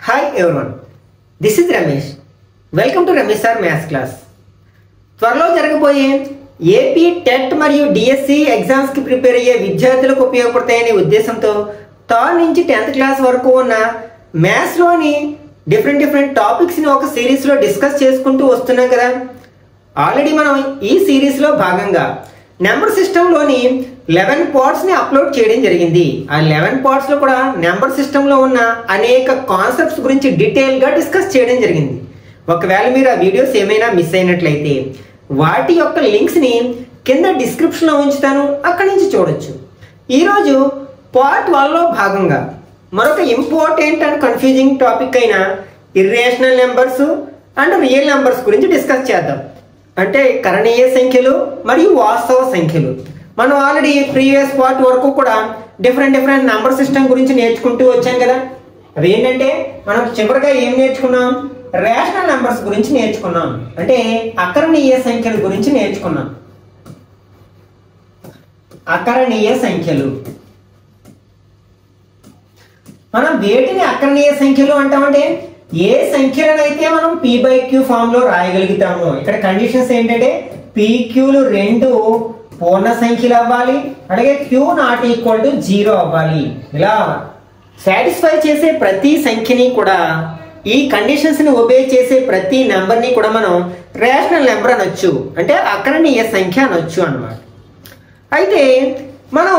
hi everyone this is Ramesh welcome to Ramesh sir maths class త్వరలో జరగబోయే AP TET మరియు DSC ఎగ్జామ్స్కి ప్రిపేర్ అయ్యే విద్యార్థులకు ఉపయోగపడతాయనే ఉద్దేశంతో థర్డ్ నుంచి టెన్త్ క్లాస్ వరకు ఉన్న మ్యాథ్స్లోని డిఫరెంట్ డిఫరెంట్ టాపిక్స్ని ఒక సిరీస్లో డిస్కస్ చేసుకుంటూ వస్తున్నాం కదా ఆల్రెడీ మనం ఈ సిరీస్లో భాగంగా నెంబర్ సిస్టంలోని లెవెన్ పార్ట్స్ని అప్లోడ్ చేయడం జరిగింది ఆ లెవెన్ పార్ట్స్లో కూడా నెంబర్ సిస్టంలో ఉన్న అనేక కాన్సెప్ట్స్ గురించి డీటెయిల్గా డిస్కస్ చేయడం జరిగింది ఒకవేళ మీరు ఆ వీడియోస్ ఏమైనా మిస్ అయినట్లయితే వాటి యొక్క లింక్స్ని కింద డిస్క్రిప్షన్లో ఉంచుతాను అక్కడి నుంచి చూడొచ్చు ఈరోజు పార్ట్ వన్లో భాగంగా మరొక ఇంపార్టెంట్ అండ్ కన్ఫ్యూజింగ్ టాపిక్ అయిన irrational numbers and real numbers గురించి డిస్కస్ చేద్దాం అంటే కరణీయ సంఖ్యలు మరియు వాస్తవ సంఖ్యలు మనం ఆల్రెడీ ప్రీవియస్ పార్ట్ వరకు కూడా డిఫరెంట్ డిఫరెంట్ నెంబర్ సిస్టమ్ గురించి నేర్చుకుంటూ వచ్చాం కదా అవి ఏంటంటే మనం చివరిగా ఏం నేర్చుకున్నాం రేషనల్ నెంబర్స్ గురించి నేర్చుకున్నాం అంటే అకరణీయ సంఖ్యల గురించి నేర్చుకున్నాం అకరణీయ సంఖ్యలు మనం వేటిని అకరణీయ సంఖ్యలు అంటామంటే ఏ సంఖ్యలనైతే మనం పీ బై క్యూ ఫామ్ లో రాయగలుగుతాము ఇక్కడ కండిషన్స్ ఏంటంటే పీ క్యూలు రెండు పూర్ణ సంఖ్యలు అవ్వాలి అలాగే Q not equal to zero అవ్వాలి ఇలా సాటిస్ఫై చేసే ప్రతి సంఖ్యని కూడా ఈ కండిషన్స్ ని ఒబే చేసే ప్రతి నెంబర్ ని కూడా మనం రేషనల్ నెంబర్ అనొచ్చు అంటే అకరణీయ సంఖ్య అనొచ్చు అన్నమాట అయితే మనం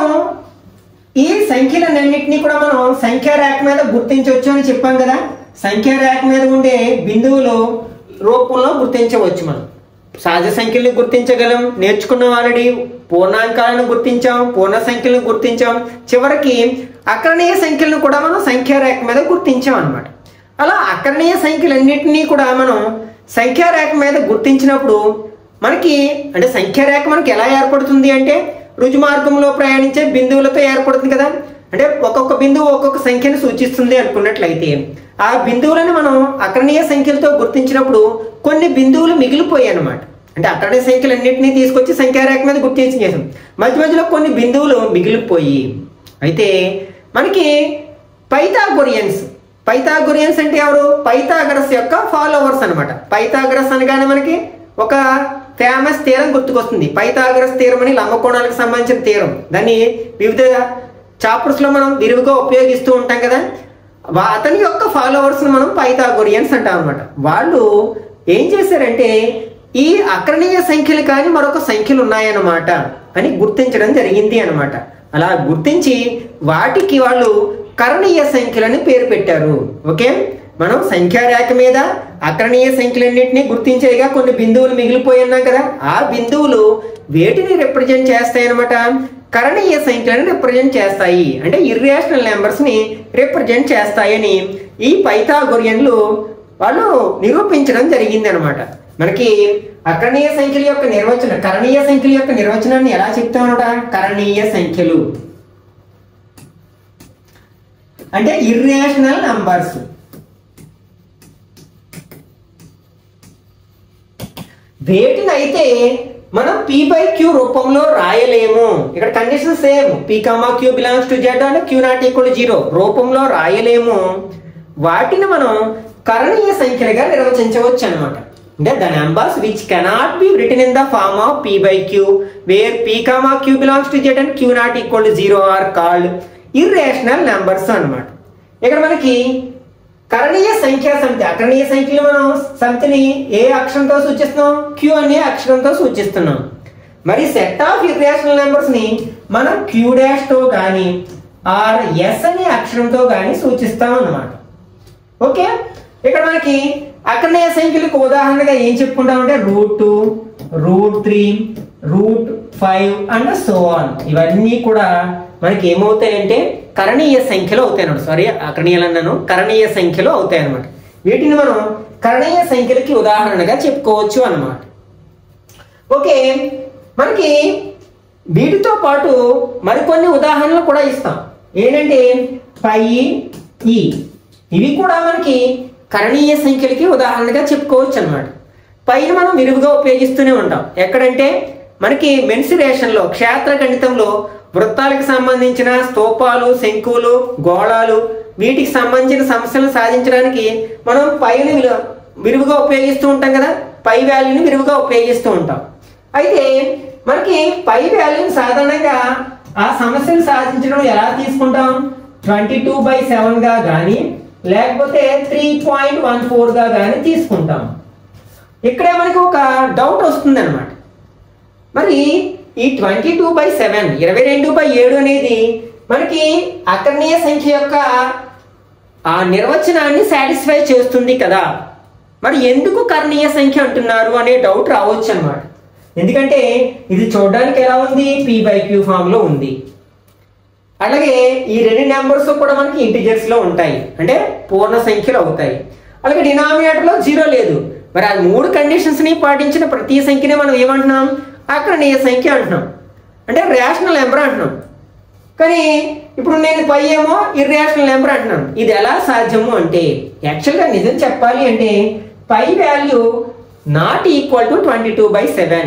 ఈ సంఖ్యలన్నింటినీ కూడా మనం సంఖ్యా రేఖ మీద గుర్తించవచ్చు అని చెప్పాం కదా సంఖ్యా రేఖ మీద ఉండే బిందువులు రూపంలో గుర్తించవచ్చు మనం సహజ సంఖ్యల్ని గుర్తించగలం నేర్చుకున్నాం ఆల్రెడీ పూర్ణాంకాలను గుర్తించాం పూర్ణ సంఖ్యలను గుర్తించాం చివరికి అకరణీయ సంఖ్యలను కూడా మనం సంఖ్యా రేఖ మీద గుర్తించాం అనమాట అలా అకరణీయ సంఖ్యలన్నింటినీ కూడా మనం సంఖ్యా రేఖ మీద గుర్తించినప్పుడు మనకి అంటే సంఖ్యా రేఖ మనకి ఎలా ఏర్పడుతుంది అంటే రుజు మార్గంలో ప్రయాణించే బిందువులతో ఏర్పడుతుంది కదా అంటే ఒక్కొక్క బిందువు ఒక్కొక్క సంఖ్యను సూచిస్తుంది అనుకున్నట్లయితే ఆ బిందువులను మనం అకరణీయ సంఖ్యలతో గుర్తించినప్పుడు కొన్ని బిందువులు మిగిలిపోయాయి అనమాట అంటే అకరణీయ సంఖ్యలన్నింటినీ తీసుకొచ్చి సంఖ్యారేఖ మీద గుర్తించి చేసాం మధ్య మధ్యలో కొన్ని బిందువులు మిగిలిపోయి అయితే మనకి పైథాగొరియన్స్ పైథాగొరియన్స్ అంటే ఎవరు పైథాగరస్ యొక్క ఫాలోవర్స్ అనమాట పైథాగరస్ అనగానే మనకి ఒక ఫేమస్ తీరం గుర్తుకొస్తుంది పైథాగరస్ తీరం అని లంబకోణాలకు సంబంధించిన తీరం దాన్ని వివిధ చాప్టర్స్ లో మనం విరివిగా ఉపయోగిస్తూ ఉంటాం కదా వా- అతని యొక్క ఫాలోవర్స్ మనం పైథాగొరియన్స్ అంటాం అనమాట వాళ్ళు ఏం చేశారంటే ఈ అకరణీయ సంఖ్యలు కానీ మరొక సంఖ్యలు ఉన్నాయన్నమాట అని గుర్తించడం జరిగింది అన్నమాట అలా గుర్తించి వాటికి వాళ్ళు కరణీయ సంఖ్యలని పేరు పెట్టారు ఓకే మనం సంఖ్యారేఖ మీద అకరణీయ సంఖ్యలన్నింటినీ గుర్తించేగా కొన్ని బిందువులు మిగిలిపోయి ఉన్నాం కదా ఆ బిందువులు వేటిని రిప్రజెంట్ చేస్తాయి అనమాట కరణీయ సంఖ్యలను రిప్రజెంట్ చేస్తాయి అంటే ఇర్రేషనల్ నెంబర్స్ ని రిప్రజెంట్ చేస్తాయని ఈ పైథాగొరియన్లు వాళ్ళు నిరూపించడం జరిగింది అనమాట మనకి అకరణీయ సంఖ్యల యొక్క నిర్వచనం కరణీయ సంఖ్యల యొక్క నిర్వచనాన్ని ఎలా చెప్తామన్నమాట కరణీయ సంఖ్యలు అంటే ఇర్రేషనల్ నంబర్స్ వేటినైతే మనం పీ బై క్యూ రూపంలో రాయలేము ఇక్కడ condition same P comma Q belongs to Z అంటే క్యూ నాట్ ఈక్వల్ జీరో రూపంలో రాయలేము వాటిని మనం కరణీయ సంఖ్యలుగా నిర్వచించవచ్చు అనమాట అంటే the numbers which cannot be written in the form of P by Q where P comma Q belongs to Z and Q not equal to zero are called irrational numbers అన్నమాట ఇక్కడ మనకి కరణీయ సంఖ్యా సమితి అకరణీయ సంఖ్యలు మనం సమితిని ఏ అక్షరంతో సూచిస్తున్నాం క్యూ అనే అక్షరంతో సూచిస్తున్నాం మరి సెట్ ఆఫ్ ఇర్రేషనల్ నెంబర్స్ ని మనం క్యూ డాష్ తో గాని ఆర్ ఎస్ అనే అక్షరంతో గాని సూచిస్తాం అన్నమాట ఓకే ఇక్కడ మనకి అకరణీయ సంఖ్యలకు ఉదాహరణగా ఏం చెప్పుకుంటామంటే root two root three root five and so on ఇవన్నీ కూడా మనకి ఏమవుతాయంటే కరణీయ సంఖ్యలు అవుతాయి అన్నమాట సారీ అకరణీయాలు అన్నాను కరణీయ సంఖ్యలు అవుతాయి అన్నమాట వీటిని మనం కరణీయ సంఖ్యలకి ఉదాహరణగా చెప్పుకోవచ్చు అన్నమాట ఓకే మనకి వీటితో పాటు మరికొన్ని ఉదాహరణలు కూడా ఇస్తాం ఏంటంటే పై ఈ ఇవి కూడా మనకి కరణీయ సంఖ్యలకి ఉదాహరణగా చెప్పుకోవచ్చు అన్నమాట పైన మనం విరివిగా ఉపయోగిస్తూనే ఉంటాం ఎక్కడంటే మనకి మెన్సురేషన్లో క్షేత్ర గణితంలో వృత్తాలకు సంబంధించిన స్తూపాలు శంకులు గోళాలు వీటికి సంబంధించిన సమస్యలను సాధించడానికి మనం పైన విలువ విరివిగా ఉపయోగిస్తూ ఉంటాం కదా పై వాల్యూని విరివిగా ఉపయోగిస్తూ ఉంటాం అయితే మనకి పై వాల్యూని సాధారణంగా ఆ సమస్యను సాధించడం ఎలా తీసుకుంటాం ట్వంటీ టూ బై సెవెన్ గా కానీ లేకపోతే త్రీ పాయింట్ వన్ ఫోర్ గా కానీ తీసుకుంటాం ఇక్కడే మనకి ఒక డౌట్ వస్తుంది అనమాట మరి ఈ ట్వంటీ టూ బై సెవెన్ ఇరవై రెండు బై ఏడు అనేది మనకి అకర్ణీయ సంఖ్య యొక్క ఆ నిర్వచనాన్ని సాటిస్ఫై చేస్తుంది కదా మరి ఎందుకు కర్ణీయ సంఖ్య అంటున్నారు అనే డౌట్ రావచ్చు అనమాట ఎందుకంటే ఇది చూడడానికి ఎలా ఉంది పీ బై క్యూ ఫామ్ లో ఉంది అలాగే ఈ రెండు నెంబర్స్ కూడా మనకి ఇంటిజర్స్ లో ఉంటాయి అంటే పూర్ణ సంఖ్యలు అవుతాయి అలాగే డినామినేటర్ లో జీరో లేదు మరి ఆ మూడు కండిషన్స్ ని పాటించిన ప్రతి సంఖ్యని మనం ఏమంటున్నాం అకరణీయ సంఖ్య అంటున్నాం అంటే రేషనల్ నెంబర్ అంటున్నాం కానీ ఇప్పుడు నేను పై ఏమో ఇర్రేషనల్ నెంబర్ అంటున్నాను ఇది ఎలా సాధ్యము అంటే యాక్చువల్గా నిజం చెప్పాలి అంటే pi value not equal to twenty two by seven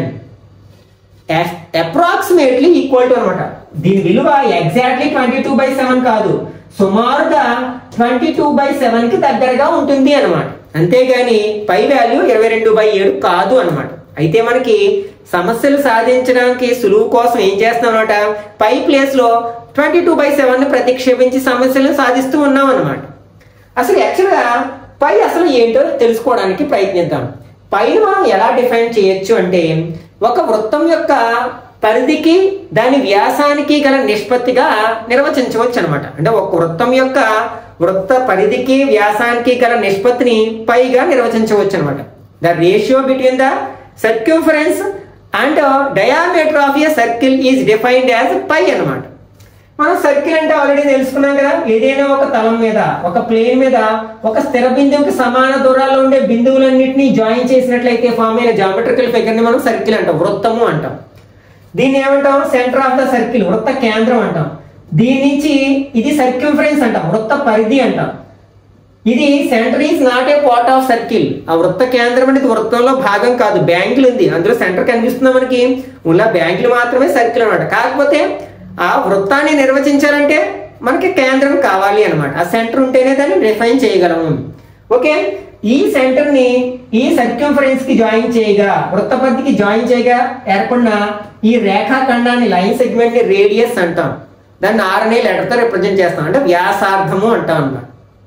approximately equal to అనమాట దీని విలువ exactly twenty two by seven కాదు సుమారుగా ట్వంటీ టూ బై సెవెన్ కి దగ్గరగా ఉంటుంది అనమాట అంతేగాని పై వాల్యూ ఇరవై రెండు బై ఏడు కాదు అనమాట అయితే మనకి సమస్యలు సాధించడానికి సులువు కోసం ఏం చేస్తాం అనమాట పై ప్లేస్ లో ట్వంటీ టూ బై సెవెన్ ని ప్రతిక్షేపించి సమస్యలను సాధిస్తూ ఉన్నాం అనమాట అసలు యాక్చువల్గా పై అసలు ఏంటో తెలుసుకోవడానికి ప్రయత్నిద్దాం పైన మనం ఎలా డిఫైన్ చేయొచ్చు అంటే ఒక వృత్తం యొక్క పరిధికి దాని వ్యాసానికి గల నిష్పత్తిగా నిర్వచించవచ్చు అనమాట అంటే ఒక వృత్తం యొక్క వృత్త పరిధికి వ్యాసానికి గల నిష్పత్తిని పైగా నిర్వచించవచ్చు అనమాట the ratio between the circumference and diameter of a circle is defined as pi అన్నమాట మనం సర్కిల్ అంటే ఆల్రెడీ తెలుసుకున్నాం కదా ఏదైనా ఒక తలం మీద ఒక ప్లేన్ మీద ఒక స్థిర బిందువుకి సమాన దూరాల్లో ఉండే బిందువులన్నింటినీ జాయిన్ చేసినట్లయితే ఫామ్ అయిన జామెట్రికల్ ఫిగర్ ని మనం సర్కిల్ అంటాం వృత్తము అంటాం దీన్ని ఏమంటాం సెంటర్ ఆఫ్ ద సర్కిల్ వృత్త కేంద్రం అంటాం దీని నుంచి ఇది సర్క్యూఫరెన్స్ అంటాం వృత్త పరిధి అంటాం ఇది centre is not a part of circle ఆ వృత్త కేంద్రం అనేది వృత్తంలో భాగం కాదు బ్యాంకులు ఉంది అందులో సెంటర్ కనిపిస్తుంది మనకి ఉన్న బ్యాంకులు మాత్రమే సర్కిల్ అన్నమాట కాకపోతే ఆ వృత్తాన్ని నిర్వచించాలంటే మనకి కేంద్రం కావాలి అన్నమాట ఆ సెంటర్ ఉంటేనే దాన్ని డిఫైన్ చేయగలము ఓకే ఈ సెంటర్ ని ఈ సర్క్యూఫరెన్స్ కి జాయిన్ చేయగా వృత్త పరిధికి జాయిన్ చేయగా ఏర్పడిన ఈ రేఖాఖండాన్ని లైన్ సెగ్మెంట్ ని రేడియస్ అంటాం దాన్ని ఆర్ అనే లెటర్ తో రిప్రజెంట్ చేస్తాం అంటే వ్యాసార్థము అంటాం అన్నమాట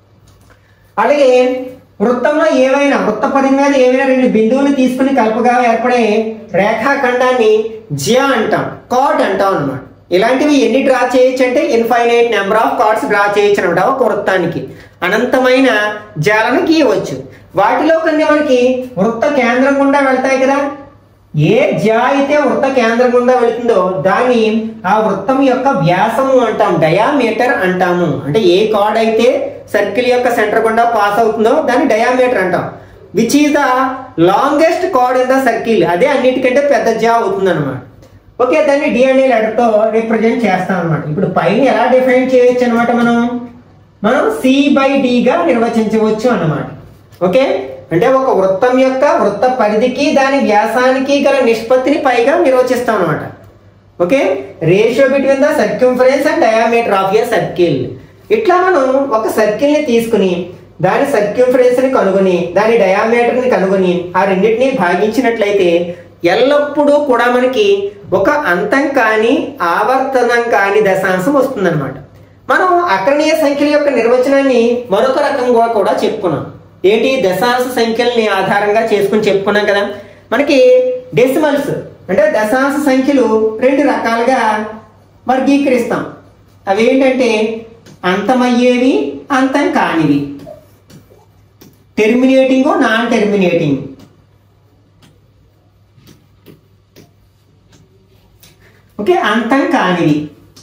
అలాగే వృత్తంలో ఏవైనా వృత్త పరిధి మీద ఏవైనా రెండు బిందువులు తీసుకుని కలపగా ఏర్పడే రేఖాఖండాన్ని జ్యా అంటాం కార్డ్ అంటాం అన్నమాట ఇలాంటివి ఎన్ని డ్రా చేయొచ్చు అంటే infinite number of chords draw చేయొచ్చు అనమాట ఒక వృత్తానికి అనంతమైన జాలను గీయవచ్చు వాటిలో కొన్ని మనకి వృత్త కేంద్రం గుండా వెళ్తాయి కదా ఏ జ్యా అయితే వృత్త కేంద్రం గుండా వెళుతుందో దాన్ని ఆ వృత్తం యొక్క వ్యాసము అంటాం డయామీటర్ అంటాము అంటే ఏ కార్డ్ అయితే సర్కిల్ యొక్క సెంటర్ గుండా పాస్ అవుతుందో దాన్ని డయామీటర్ అంటాం which is the longest chord in the circle అదే అన్నిటికంటే పెద్ద జా అవుతుంది అనమాట ఓకే దాన్ని డి అనే లెటర్ తో రిప్రజెంట్ చేస్తాం అనమాట ఇప్పుడు పైన ఎలా డిఫైన్ చేయొచ్చు అనమాట మనం మనం సి బై గా నిర్వచించవచ్చు అన్నమాట ఓకే అంటే ఒక వృత్తం యొక్క వృత్త పరిధికి దాని వ్యాసానికి గల నిష్పత్తిని పైగా నిర్వచిస్తాం అనమాట okay ratio between the circumference and diameter of a circle ఇట్లా మనం ఒక సర్కిల్ ని తీసుకుని దాని సర్క్యూఫరెన్స్ ని కనుగొని దాని డయామీటర్ ని కనుగొని ఆ రెండింటిని భాగించినట్లయితే ఎల్లప్పుడూ కూడా మనకి ఒక అంతం కాని ఆవర్తనం కాని దశాంశం వస్తుందన్నమాట మనం అకరణీయ సంఖ్యల యొక్క నిర్వచనాన్ని మరొక రకంగా కూడా చెప్పుకున్నాం ఏంటి దశాంశ సంఖ్యల్ని ఆధారంగా చేసుకుని చెప్పుకున్నాం కదా మనకి డెసిమల్స్ అంటే దశాంశ సంఖ్యలు రెండు రకాలుగా వర్గీకరిస్తాం అవి ఏంటంటే అంతమయ్యేవి అంతం కానివి టెర్మినేటింగ్ నాన్ టెర్మినేటింగ్ ఓకే అంతం కానివి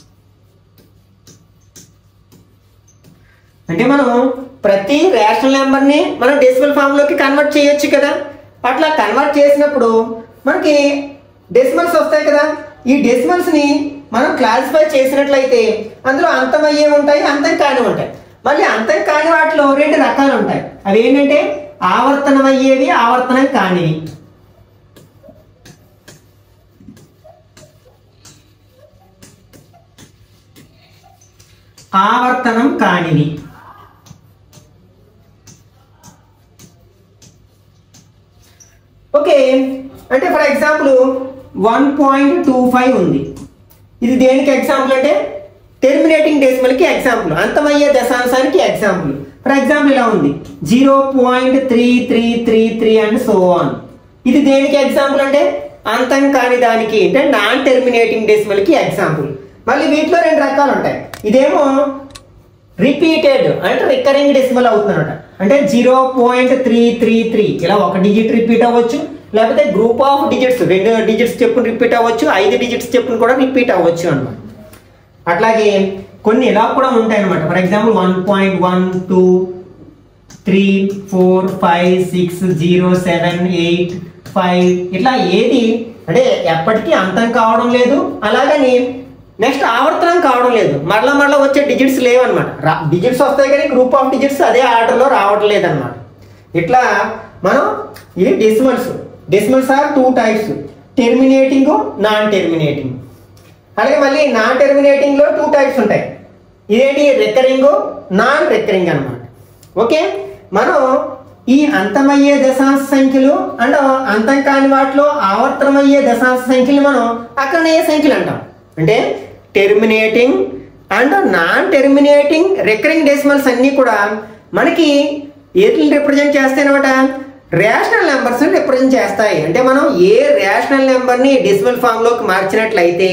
అంటే మనం ప్రతి రేషనల్ నెంబర్ని మనం డెసిమల్ ఫామ్లోకి కన్వర్ట్ చేయొచ్చు కదా అట్లా కన్వర్ట్ చేసినప్పుడు మనకి డెసిమల్స్ వస్తాయి కదా ఈ డెసిమల్స్ని మనం క్లాసిఫై చేసినట్లయితే అందులో అంతమయ్యే ఉంటాయి అంతం కాని ఉంటాయి మళ్ళీ అంతం కాని వాటిలో రెండు రకాలు ఉంటాయి అవి ఏంటంటే ఆవర్తనం అయ్యేవి ఆవర్తనం కానివి ఆవర్తనం కానివి ఓకే అంటే for example one point two five ఉంది ఇది దేనికి ఎగ్జాంపుల్ అంటే టెర్మినేటింగ్ డెసిమల్కి ఎగ్జాంపుల్ అంతమయ్యే దశాంశానికి ఎగ్జాంపుల్ ఫర్ ఎగ్జాంపుల్ ఇలా ఉంది zero point three three three three and so on ఇది దేనికి ఎగ్జాంపుల్ అంటే అంతం కాని దానికి అంటే నాన్ టెర్మినేటింగ్ డెసిమల్కి ఎగ్జాంపుల్ మళ్ళీ వీటిలో రెండు రకాలు ఉంటాయి ఇదేమో రిపీటెడ్ అంటే రికరింగ్ డెసిమల్ అవుతుందన్నమాట అంటే zero point three three three ఇలా ఒక డిజిట్ రిపీట్ అవ్వచ్చు లేకపోతే గ్రూప్ ఆఫ్ డిజిట్స్ రెండు డిజిట్స్ చెప్పుని రిపీట్ అవ్వచ్చు ఐదు డిజిట్స్ చెప్పుని కూడా రిపీట్ అవ్వచ్చు అనమాట అట్లాగే కొన్ని ఇలా కూడా ఉంటాయి అనమాట for example one point one two three four five six zero seven eight five ఇట్లా ఏది అంటే ఎప్పటికీ అంతం కావడం లేదు అలాగని నెక్స్ట్ ఆవర్తనం కావడం లేదు మరలా మరలా వచ్చే డిజిట్స్ లేవన్నమాట డిజిట్స్ వస్తాయి కానీ గ్రూప్ ఆఫ్ డిజిట్స్ అదే ఆర్డర్లో రావడం లేదన్నమాట ఇట్లా మనం ఇవి decimals decimals are two types terminating non terminating అలాగే మళ్ళీ నాన్ టెర్మినేటింగ్ లో టూ టైప్స్ ఉంటాయి ఇదేంటి రికరింగ్ నాన్ రికరింగ్ అన్నమాట ఓకే మనం ఈ అంతమయ్యే దశాంశ సంఖ్యలు అండ్ అంతం కాని వాటిలో ఆవర్తనమయ్యే దశాంశ సంఖ్యలు మనం అక్కడనే సంఖ్యలు అంటాం అంటే terminating and non terminating recurring decimals అన్నీ కూడా మనకి ఏటిని రిప్రజెంట్ చేస్తాయన్నమాట రేషనల్ నెంబర్స్ రిప్రజెంట్ చేస్తాయి అంటే మనం ఏ రేషనల్ నెంబర్ని డెసిమల్ ఫామ్లోకి మార్చినట్లయితే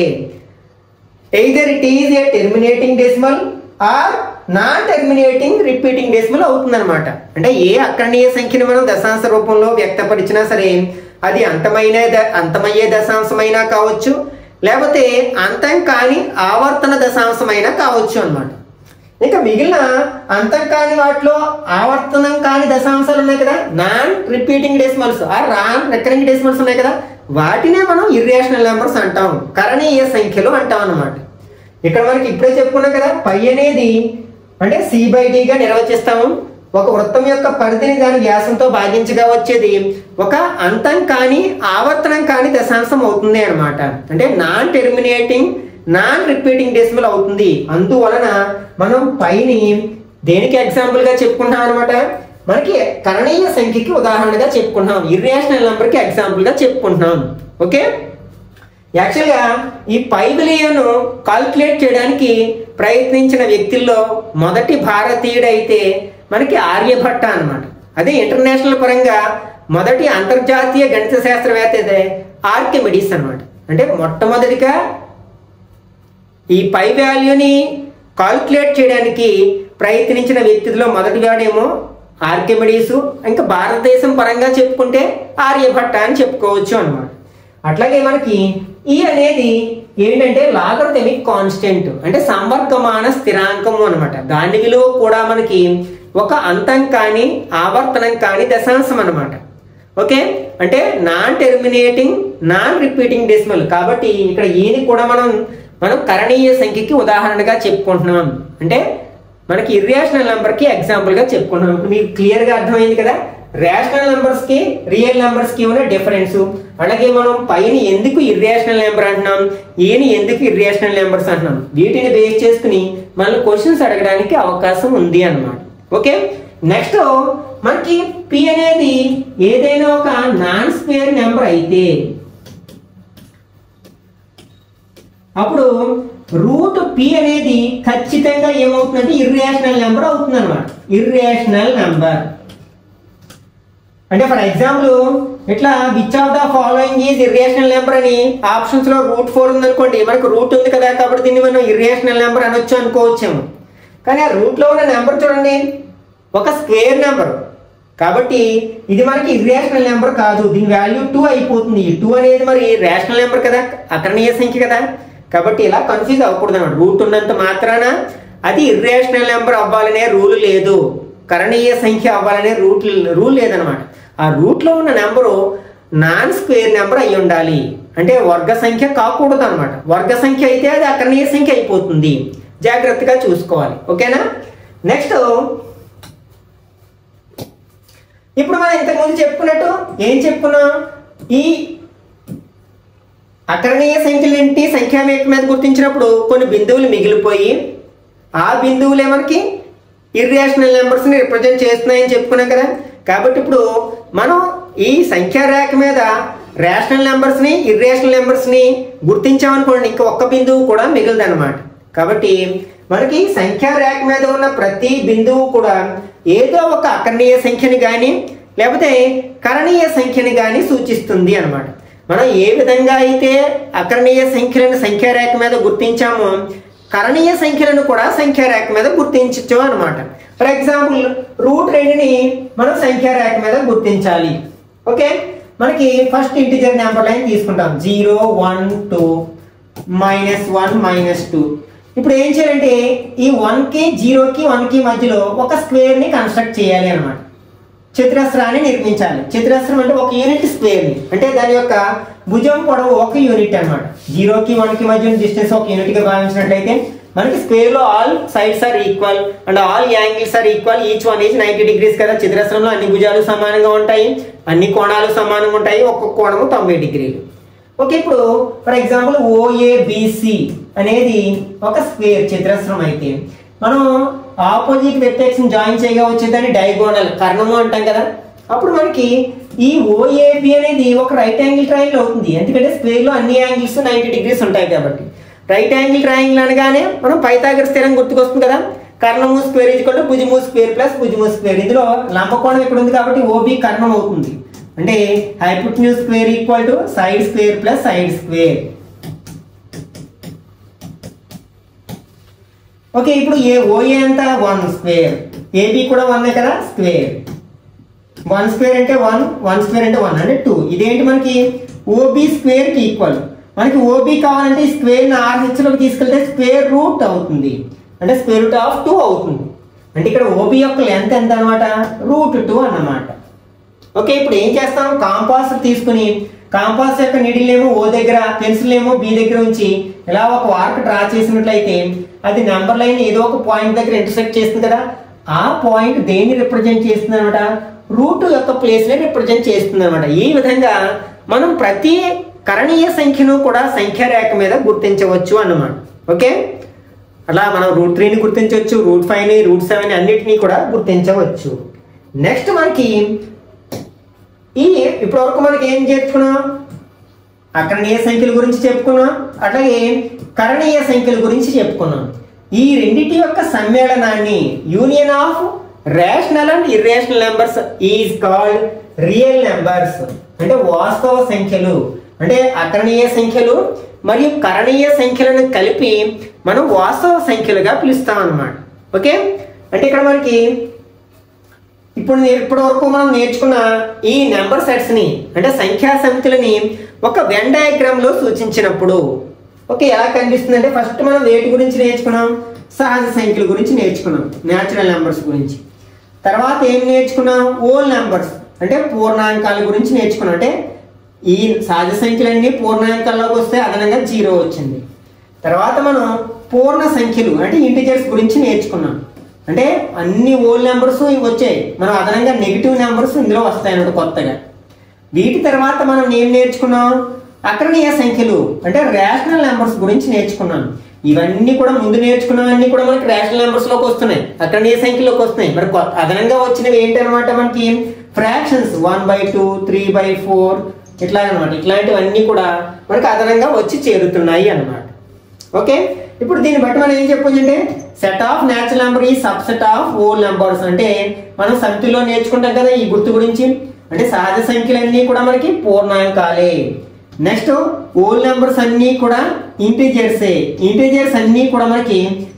either it is a terminating decimal or non terminating repeating decimal అవుతుందన్నమాట అంటే ఏ అక్కడనీయ సంఖ్యను మనం దశాంశ రూపంలో వ్యక్తపరిచినా సరే అది అంతమైన ద- అంతమయ్యే దశాంశమైనా కావచ్చు లేకపోతే అంతం కాని ఆవర్తన దశాంశమైనా కావచ్చు అన్నమాట ఇంకా మిగిలిన అంతం కాని వాటిలో ఆవర్తనం కాని దశాంశాలు ఉన్నాయి కదా నాన్ రిపీటింగ్ డెసిమల్స్ ఆ రాన్ రికరింగ్ డెసిమల్స్ ఉన్నాయి కదా వాటినే మనం ఇర్రేషనల్ నెంబర్స్ అంటాం కరణీయ సంఖ్యలు అంటాం అన్నమాట ఇక్కడ మనకి ఇప్పుడే చెప్పుకున్నాం కదా పై అనేది అంటే సి బై డిగా నిర్వచిస్తాము ఒక వృత్తం యొక్క పరిధిని దాని వ్యాసంతో భాగించగా వచ్చేది ఒక అంతం కాని ఆవర్తనం కాని దశాంశం అవుతుంది అన్నమాట అంటే non terminating non repeating decimal అవుతుంది అందువలన మనం పైని దేనికి ఎగ్జాంపుల్ గా చెప్పుకుంటాం అనమాట మనకి కరణీయ సంఖ్యకి ఉదాహరణగా చెప్పుకుంటున్నాం ఇర్రేషనల్ నెంబర్ కి ఎగ్జాంపుల్ గా చెప్పుకుంటున్నాం ఓకే యాక్చువల్గా ఈ పై విలువను కాల్కులేట్ చేయడానికి ప్రయత్నించిన వ్యక్తుల్లో మొదటి భారతీయుడైతే మనకి ఆర్యభట్ట అన్నమాట అదే ఇంటర్నేషనల్ పరంగా మొదటి అంతర్జాతీయ గణిత శాస్త్రవేత్త అయితే ఆర్కిమిడీస్ అన్నమాట అంటే మొట్టమొదటిగా ఈ పై వాల్యూని కాల్కులేట్ చేయడానికి ప్రయత్నించిన వ్యక్తుల్లో మొదటి వాడేమో ఆర్కిమిడీస్ ఇంకా భారతదేశం పరంగా చెప్పుకుంటే ఆర్యభట్ట అని చెప్పుకోవచ్చు అన్నమాట అట్లాగే మనకి ఈ అనేది ఏంటంటే లాగరిథమిక్ కాన్స్టెంట్ అంటే సంవర్గమాన స్థిరాంకము అన్నమాట దాని విలువ కూడా మనకి ఒక అంతం కాని ఆవర్తనం కాని దశాంశం అన్నమాట ఓకే అంటే non terminating non repeating decimal కాబట్టి ఇక్కడ ఈని కూడా మనం మనం కరణీయ సంఖ్యకి ఉదాహరణగా చెప్పుకుంటున్నాం అంటే మనకి ఇర్రేషనల్ నెంబర్ కి ఎగ్జాంపుల్ గా చెప్పుకుంటున్నాం ఇప్పుడు మీకు క్లియర్ గా అర్థమైంది కదా రేషనల్ నెంబర్స్ కి రియల్ నెంబర్స్ కి ఉన్న డిఫరెన్స్ అలాగే మనం పైన ఎందుకు ఇర్రేషనల్ నెంబర్ అంటున్నాం ఈని ఎందుకు ఇర్రేషనల్ నెంబర్స్ అంటున్నాం వీటిని బేస్ చేసుకుని మనం క్వశ్చన్స్ అడగడానికి అవకాశం ఉంది అన్నమాట ఓకే నెక్స్ట్ మనకి పి అనేది ఏదైనా ఒక నాన్ స్క్వేర్ నెంబర్ అయితే అప్పుడు రూట్ పి అనేది ఖచ్చితంగా ఏమవుతుందంటే ఇర్రేషనల్ నెంబర్ అవుతుంది అనమాట ఇర్రేషనల్ నెంబర్ అంటే ఫర్ ఎగ్జాంపుల్ ఇట్లా which of the following is irrational number అని ఆప్షన్స్ లో రూట్ ఫోర్ ఉంది అనుకోండి మనకు రూట్ ఉంది కదా కాబట్టి దీన్ని మనం ఇర్రేషనల్ నెంబర్ అనొచ్చు అనుకోవచ్చేమో కానీ ఆ రూట్ లో ఉన్న నెంబర్ చూడండి ఒక స్క్వేర్ నెంబర్ కాబట్టి ఇది మనకి ఇర్రేషనల్ నెంబర్ కాదు దీని వాల్యూ టూ అయిపోతుంది టూ అనేది మరి రేషనల్ నెంబర్ కదా అకరణీయ సంఖ్య కదా కాబట్టి ఇలా కన్ఫ్యూజ్ అవ్వకూడదు అనమాట రూట్ ఉన్నంత మాత్రాన అది ఇర్రేషనల్ నెంబర్ అవ్వాలనే రూల్ లేదు కరణీయ సంఖ్య అవ్వాలనే రూట్ రూల్ లేదనమాట ఆ రూట్ లో ఉన్న నెంబరు నాన్ స్క్వేర్ నెంబర్ అయి ఉండాలి అంటే వర్గ సంఖ్య కాకూడదు అనమాట వర్గ సంఖ్య అయితే అది అకరణీయ సంఖ్య అయిపోతుంది జాగ్రత్తగా చూసుకోవాలి ఓకేనా నెక్స్ట్ ఇప్పుడు మనం ఇంతకుముందు చెప్పుకున్నట్టు ఏం చెప్పుకున్నాం ఈ అకరణీయ సంఖ్యలేంటి సంఖ్యామేక మీద గుర్తించినప్పుడు కొన్ని బిందువులు మిగిలిపోయి ఆ బిందువులే మనకి ఇర్రేషనల్ నెంబర్స్ని రిప్రజెంట్ చేస్తున్నాయని చెప్పుకున్నాం కదా కాబట్టి ఇప్పుడు మనం ఈ సంఖ్యా రేఖ మీద రేషనల్ నెంబర్స్ ని ఇర్రేషనల్ నెంబర్స్ ని గుర్తించామనుకోండి ఇంకా ఒక్క బిందువు కూడా మిగిలింది అనమాట కాబట్టి మనకి సంఖ్యా రేఖ మీద ఉన్న ప్రతి బిందువు కూడా ఏదో ఒక అకర్ణీయ సంఖ్యని కానీ లేకపోతే కరణీయ సంఖ్యని కానీ సూచిస్తుంది అన్నమాట మనం ఏ విధంగా అయితే అకరణీయ సంఖ్యలను సంఖ్యా రేఖ మీద గుర్తించామో కరణీయ సంఖ్యలను కూడా సంఖ్యా రేఖ మీద గుర్తించచ్చు అనమాట ఫర్ ఎగ్జాంపుల్ రూట్ రెండుని మనం సంఖ్యా రేఖ మీద గుర్తించాలి ఓకే మనకి ఫస్ట్ ఇంటిజర్ నెంబర్ లైన్ తీసుకుంటాం zero one two minus one minus two ఇప్పుడు ఏం చేయాలంటే ఈ వన్ కి జీరోకి వన్ కి మధ్యలో ఒక స్క్వేర్ ని కన్స్ట్రక్ట్ చేయాలి అనమాట చతురస్రాన్ని నిర్మించాలి చతురస్రం అంటే ఒక యూనిట్ స్క్వేర్ ని అంటే దాని యొక్క భుజం పొడవు ఒక యూనిట్ అన్నమాట జీరోకి వన్ కి మధ్య డిస్టెన్స్ ఒక యూనిట్ గా భావించినట్లయితే మనకి స్క్వేర్ లో all sides are equal and all angles are equal each one is ninety degrees కదా చతురస్రంలో అన్ని భుజాలు సమానంగా ఉంటాయి అన్ని కోణాలు సమానంగా ఉంటాయి ఒక్కొక్క కోణము తొంభై డిగ్రీలు ఓకే ఇప్పుడు ఫర్ ఎగ్జాంపుల్ ఓఏబిసి అనేది ఒక స్క్వేర్ చతురస్రం అయితే మనం ఆపోజిట్ వెక్టర్స్ జాయిన్ చేయగా వచ్చేదాన్ని డైగోనల్ కర్ణము అంటాం కదా అప్పుడు మనకి ఈ ఓఏబి అనేది ఒక రైట్ యాంగిల్ ట్రయాంగిల్ అవుతుంది ఎందుకంటే స్క్వేర్ లో అన్ని యాంగిల్స్ నైన్టీ డిగ్రీస్ ఉంటాయి కాబట్టి రైట్ యాంగిల్ ట్రయాంగిల్ అనగానే మనం పైథాగరస్ స్థిరం గుర్తుకొస్తుంది కదా కర్ణము స్క్వేర్ ఈజ్వల్ టు భుజము స్క్వేర్ ప్లస్ భుజము స్క్వేర్ ఇందులో లంబకోణం ఇక్కడ ఉంది కాబట్టి ఓబి కర్ణం అవుతుంది అంటే hypotenuse square equal to side square plus side square okay ఇప్పుడు ఏ ఓఏ ఎంత వన్ స్క్వేర్ ఏబి కూడా వన్ కదా స్క్వేర్ వన్ స్క్వేర్ అంటే వన్ వన్ స్క్వేర్ అంటే వన్ అంటే టూ ఇదేంటి మనకి ఓబి స్క్వేర్ కి ఈక్వల్ మనకి ఓబి కావాలంటే ఈ స్క్వేర్ ని ఆర్హెచ్ లోకి తీసుకెళ్తే స్క్వేర్ రూట్ అవుతుంది అంటే స్క్వేర్ రూట్ ఆఫ్ టూ అవుతుంది అంటే ఇక్కడ ఓబి యొక్క లెంత్ ఎంత అనమాట రూట్ టూ అన్నమాట ఓకే ఇప్పుడు ఏం చేస్తాం కాంపాస్ తీసుకుని కాంపాస్ యొక్క నీడిల్ ఏమో ఓ దగ్గర పెన్సిల్ ఏమో బి దగ్గర ఉంచి ఇలా ఒక వార్క్ డ్రా చేసినట్లయితే అది నెంబర్ లైన్ ఏదో ఒక పాయింట్ దగ్గర ఇంటర్సెక్ట్ చేస్తుంది కదా ఆ పాయింట్ దేన్ని రిప్రజెంట్ చేస్తుంది అనమాట రూట్ యొక్క ప్లేస్ ని రిప్రజెంట్ చేస్తుంది అనమాట ఈ విధంగా మనం ప్రతి కరణీయ సంఖ్యను కూడా సంఖ్యా రేఖ మీద గుర్తించవచ్చు అన్నమాట ఓకే అలా మనం రూట్ త్రీని గుర్తించవచ్చు రూట్ ఫైవ్ ని రూట్ సెవెన్ అన్నిటినీ కూడా గుర్తించవచ్చు నెక్స్ట్ మనకి ఈ ఇప్పటి వరకు మనకి ఏం చెప్పుకున్నాం అకరణీయ సంఖ్యల గురించి చెప్పుకున్నాం అట్లాగే కరణీయ సంఖ్యల గురించి చెప్పుకున్నాం ఈ రెండిటి యొక్క సమ్మేళనాన్ని union of rational and irrational numbers is called real numbers అంటే వాస్తవ సంఖ్యలు అంటే అకరణీయ సంఖ్యలు మరియు కరణీయ సంఖ్యలను కలిపి మనం వాస్తవ సంఖ్యలుగా పిలుస్తాం అన్నమాట ఓకే అంటే ఇక్కడ మనకి ఇప్పుడు నే- ఇప్పటి వరకు మనం నేర్చుకున్న ఈ నెంబర్ సెట్స్ ని అంటే సంఖ్యా సమితులని ఒక వెన్ డయాగ్రామ్ లో సూచించినప్పుడు ఓకే ఎలా కనిపిస్తుంది అంటే ఫస్ట్ మనం వేటి గురించి నేర్చుకున్నాం సహజ సంఖ్యల గురించి నేర్చుకున్నాం న్యాచురల్ నెంబర్స్ గురించి తర్వాత ఏం నేర్చుకున్నాం ఓల్ నెంబర్స్ అంటే పూర్ణాంకాల గురించి నేర్చుకున్నాం అంటే ఈ సహజ సంఖ్యలన్నీ పూర్ణాంకాల్లోకి వస్తే అదనంగా జీరో వచ్చింది తర్వాత మనం పూర్ణ సంఖ్యలు అంటే ఇంటిజర్స్ గురించి నేర్చుకున్నాం అంటే అన్ని ఓల్ నెంబర్స్ వచ్చాయి మనం అదనంగా నెగిటివ్ నెంబర్స్ ఇందులో వస్తాయి అన్నమాట కొత్తగా వీటి తర్వాత మనం ఏం నేర్చుకున్నాం అకరణీయ సంఖ్యలు అంటే రేషనల్ నెంబర్స్ గురించి నేర్చుకున్నాం ఇవన్నీ కూడా ముందు నేర్చుకున్నవన్నీ కూడా మనకి రేషనల్ నెంబర్స్ లోకి వస్తున్నాయి అకరణీయ సంఖ్యలోకి వస్తున్నాయి మరి కొత్త అదనంగా వచ్చినవి ఏంటన్నమాట మనకి fractions one by two three by four ఇట్లా అనమాట ఇట్లాంటివన్నీ కూడా మనకి అదనంగా వచ్చి చేరుతున్నాయి అన్నమాట ఓకే ఇప్పుడు దీన్ని బట్టి మనం ఏం చెప్పొచ్చు అంటే set of natural number is subset of whole numbers అంటే మనం సమితిలో నేర్చుకుంటాం కదా ఈ గుర్తు గురించి అంటే సహజ సంఖ్యలన్నీ కూడా మనకి పూర్ణాంకాలే నెక్స్ట్ ఓల్ నెంబర్స్ అన్నీ కూడా ఇంటీజర్సే ఇంటీజర్స్ అన్నీ కూడా మనకి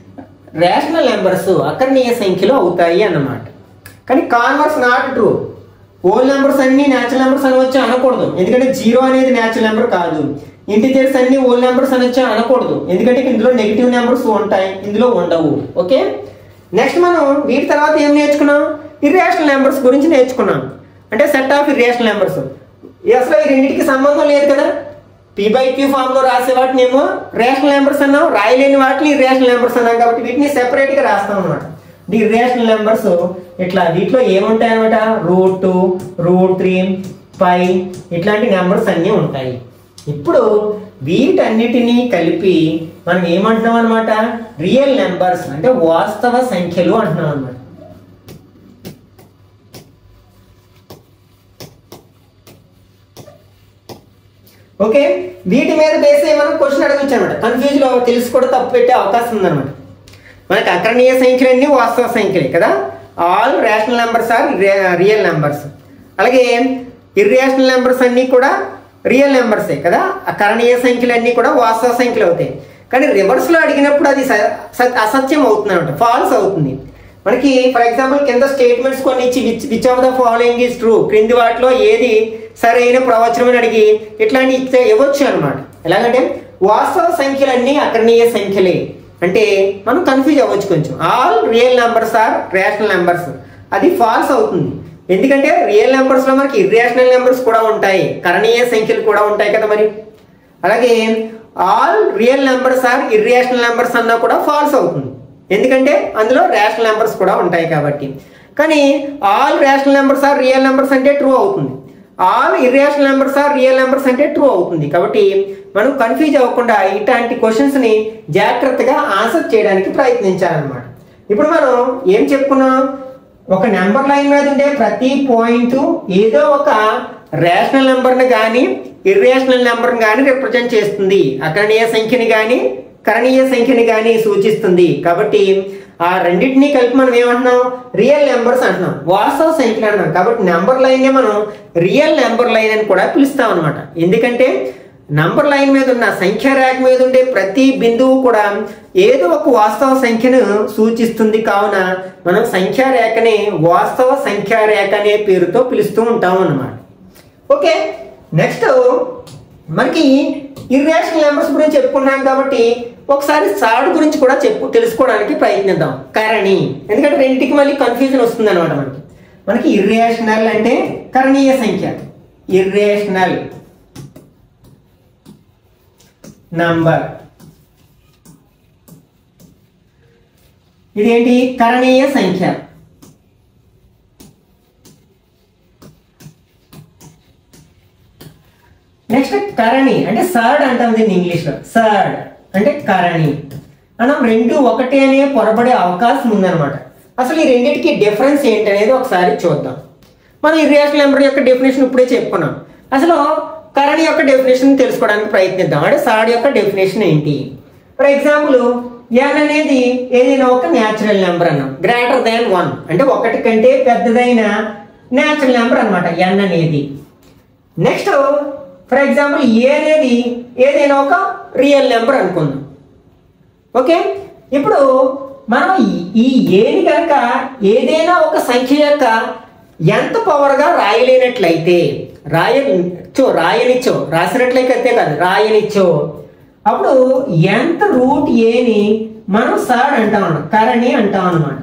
రేషనల్ నెంబర్స్ అకరణీయ సంఖ్యలో అవుతాయి అన్నమాట కానీ converse not true whole numbers అన్ని న్యాచురల్ నెంబర్స్ అనవచ్చు అనకూడదు ఎందుకంటే జీరో అనేది న్యాచురల్ నెంబర్ కాదు ఇంటిజర్స్ అన్ని ఓల్ నెంబర్స్ అనొచ్చు అనకూడదు ఎందుకంటే ఇందులో నెగిటివ్ నెంబర్స్ ఉంటాయి ఇందులో ఉండవు ఓకే నెక్స్ట్ మనం వీటి తర్వాత ఏం నేర్చుకున్నాం ఇర్రేషనల్ నెంబర్స్ గురించి నేర్చుకున్నాం అంటే సెట్ ఆఫ్ ఇర్రేషనల్ నెంబర్స్ అసలు ఈ రెండింటికి సంబంధం లేదు కదా పీ బై క్యూ ఫామ్ లో రాసే వాటిని ఏమో రేషనల్ నెంబర్స్ అన్నాం రాయలేని వాటిని రేషనల్ నెంబర్స్ అన్నాం కాబట్టి వీటిని సెపరేట్ గా రాస్తాం అనమాట ది రేషనల్ నెంబర్స్ ఇట్లా వీటిలో ఏముంటాయి అనమాట root two root three pi ఇట్లాంటి నెంబర్స్ అన్నీ ఉంటాయి ఇప్పుడు వీటన్నిటినీ కలిపి మనం ఏమంటున్నాం అనమాట రియల్ నెంబర్స్ అంటే వాస్తవ సంఖ్యలు అంటున్నాం అనమాట ఓకే వీటి మీద బేస్ అయ్యి మనం క్వశ్చన్ అడగచ్చు అనమాట కన్ఫ్యూజ్ లో తెలిసి కూడా తప్పు పెట్టే అవకాశం ఉందన్నమాట మనకి అకరణీయ సంఖ్యలన్నీ వాస్తవ సంఖ్యలే కదా all rational numbers are real numbers అలాగే ఇర్రేషనల్ నెంబర్స్ అన్నీ కూడా రియల్ నెంబర్సే కదా అకరణీయ సంఖ్యలన్నీ కూడా వాస్తవ సంఖ్యలు అవుతాయి కానీ రివర్స్ లో అడిగినప్పుడు అది స- స- అసత్యం అవుతుంది అనమాట ఫాల్స్ అవుతుంది మనకి ఫర్ ఎగ్జాంపుల్ కింద స్టేట్మెంట్స్ కొన్ని ఇచ్చి which which of the following is true క్రింది వాటిలో ఏది సరైన ప్రవచనం అని అడిగి ఇట్లాంటి ఇచ్చే ఇవ్వచ్చు అనమాట ఎలాగంటే వాస్తవ సంఖ్యలన్నీ అకరణీయ సంఖ్యలే అంటే మనం కన్ఫ్యూజ్ అవ్వచ్చు కొంచెం all real numbers are rational numbers అది ఫాల్స్ అవుతుంది ఎందుకంటే రియల్ నెంబర్స్ లో మనకి ఇర్రేషనల్ నెంబర్స్ కూడా ఉంటాయి కరణీయ సంఖ్యలు కూడా ఉంటాయి కదా మరి అలాగే all real numbers are irrational numbers అన్నా కూడా ఫాల్స్ అవుతుంది ఎందుకంటే అందులో రేషనల్ నెంబర్స్ కూడా ఉంటాయి కాబట్టి కానీ all rational numbers are real numbers అంటే ట్రూ అవుతుంది all irrational numbers are real numbers అంటే ట్రూ అవుతుంది కాబట్టి మనం కన్ఫ్యూజ్ అవ్వకుండా ఇట్లాంటి క్వశ్చన్స్ ని జాగ్రత్తగా ఆన్సర్ చేయడానికి ప్రయత్నించాలన్నమాట ఇప్పుడు మనం ఏం చెప్పుకున్నాం ఒక నెంబర్ లైన్ మీద ఉండే ప్రతి పాయింట్ ఏదో ఒక రేషనల్ నెంబర్ని కానీ ఇర్రేషనల్ నెంబర్ని కానీ రిప్రజెంట్ చేస్తుంది అకరణీయ సంఖ్యని కానీ కరణీయ సంఖ్యని కానీ సూచిస్తుంది కాబట్టి ఆ రెండింటినీ కలిపి మనం ఏమంటున్నాం రియల్ నెంబర్స్ అంటున్నాం వాస్తవ సంఖ్యలు అంటున్నాం కాబట్టి నెంబర్ లైన్ మనం రియల్ నెంబర్ లైన్ అని కూడా పిలుస్తాం అనమాట ఎందుకంటే నంబర్ లైన్ మీద ఉన్న సంఖ్య రేఖ మీద ఉండే ప్రతి బిందువు కూడా ఏదో ఒక వాస్తవ సంఖ్యను సూచిస్తుంది కావున మనం సంఖ్యా రేఖని వాస్తవ సంఖ్యా రేఖ అనే పేరుతో పిలుస్తూ ఉంటాం అన్నమాట ఓకే నెక్స్ట్ మనకి ఇర్రేషనల్ నెంబర్స్ గురించి చెప్పుకున్నాం కాబట్టి ఒకసారి సాడ్ గురించి కూడా చెప్పు తెలుసుకోవడానికి ప్రయత్నిద్దాం కరణి ఎందుకంటే రెండింటికి మళ్ళీ కన్ఫ్యూజన్ వస్తుంది అనమాట మనకి మనకి ఇర్రేషనల్ అంటే కరణీయ సంఖ్య ఇర్రేషనల్ నంబర్ ఇదేంటి కరణీయ సంఖ్య నెక్స్ట్ కరణి అంటే సర్డ్ అంటాం దీన్ని ఇంగ్లీష్ లో సర్డ్ అంటే కరణి మనం రెండు ఒకటి అనే పొరబడే అవకాశం ఉందన్నమాట అసలు ఈ రెండింటికి డిఫరెన్స్ ఏంటి అనేది ఒకసారి చూద్దాం మనం ఇర్రేషనల్ నెంబర్ యొక్క డెఫినేషన్ ఇప్పుడే చెప్పుకున్నాం అసలు కరణి యొక్క డెఫినేషన్ తెలుసుకోవడానికి ప్రయత్నిద్దాం అంటే సాడ్ యొక్క డెఫినేషన్ ఏంటి ఫర్ ఎగ్జాంపుల్ ఎన్ అనేది ఏదైనా ఒక న్యాచురల్ నెంబర్ అన్నాం గ్రేటర్ దాన్ వన్ అంటే ఒకటి కంటే పెద్దదైన న్యాచురల్ నెంబర్ అన్నమాట ఎన్ అనేది నెక్స్ట్ ఫర్ ఎగ్జాంపుల్ ఏ అనేది ఏదైనా ఒక రియల్ నెంబర్ అనుకుందాం ఓకే ఇప్పుడు మనం ఈ- ఈ ఏని కనుక ఏదైనా ఒక సంఖ్య యొక్క ఎంత పవర్గా రాయలేనట్లయితే రాయనిచ్చో రాయనిచ్చో రాసినట్లయితే కాదు రాయనిచ్చో అప్పుడు ఎంత రూట్ ఏని మనం సాడ్ అంటాం అన్నమాట కరణి అంటాం అన్నమాట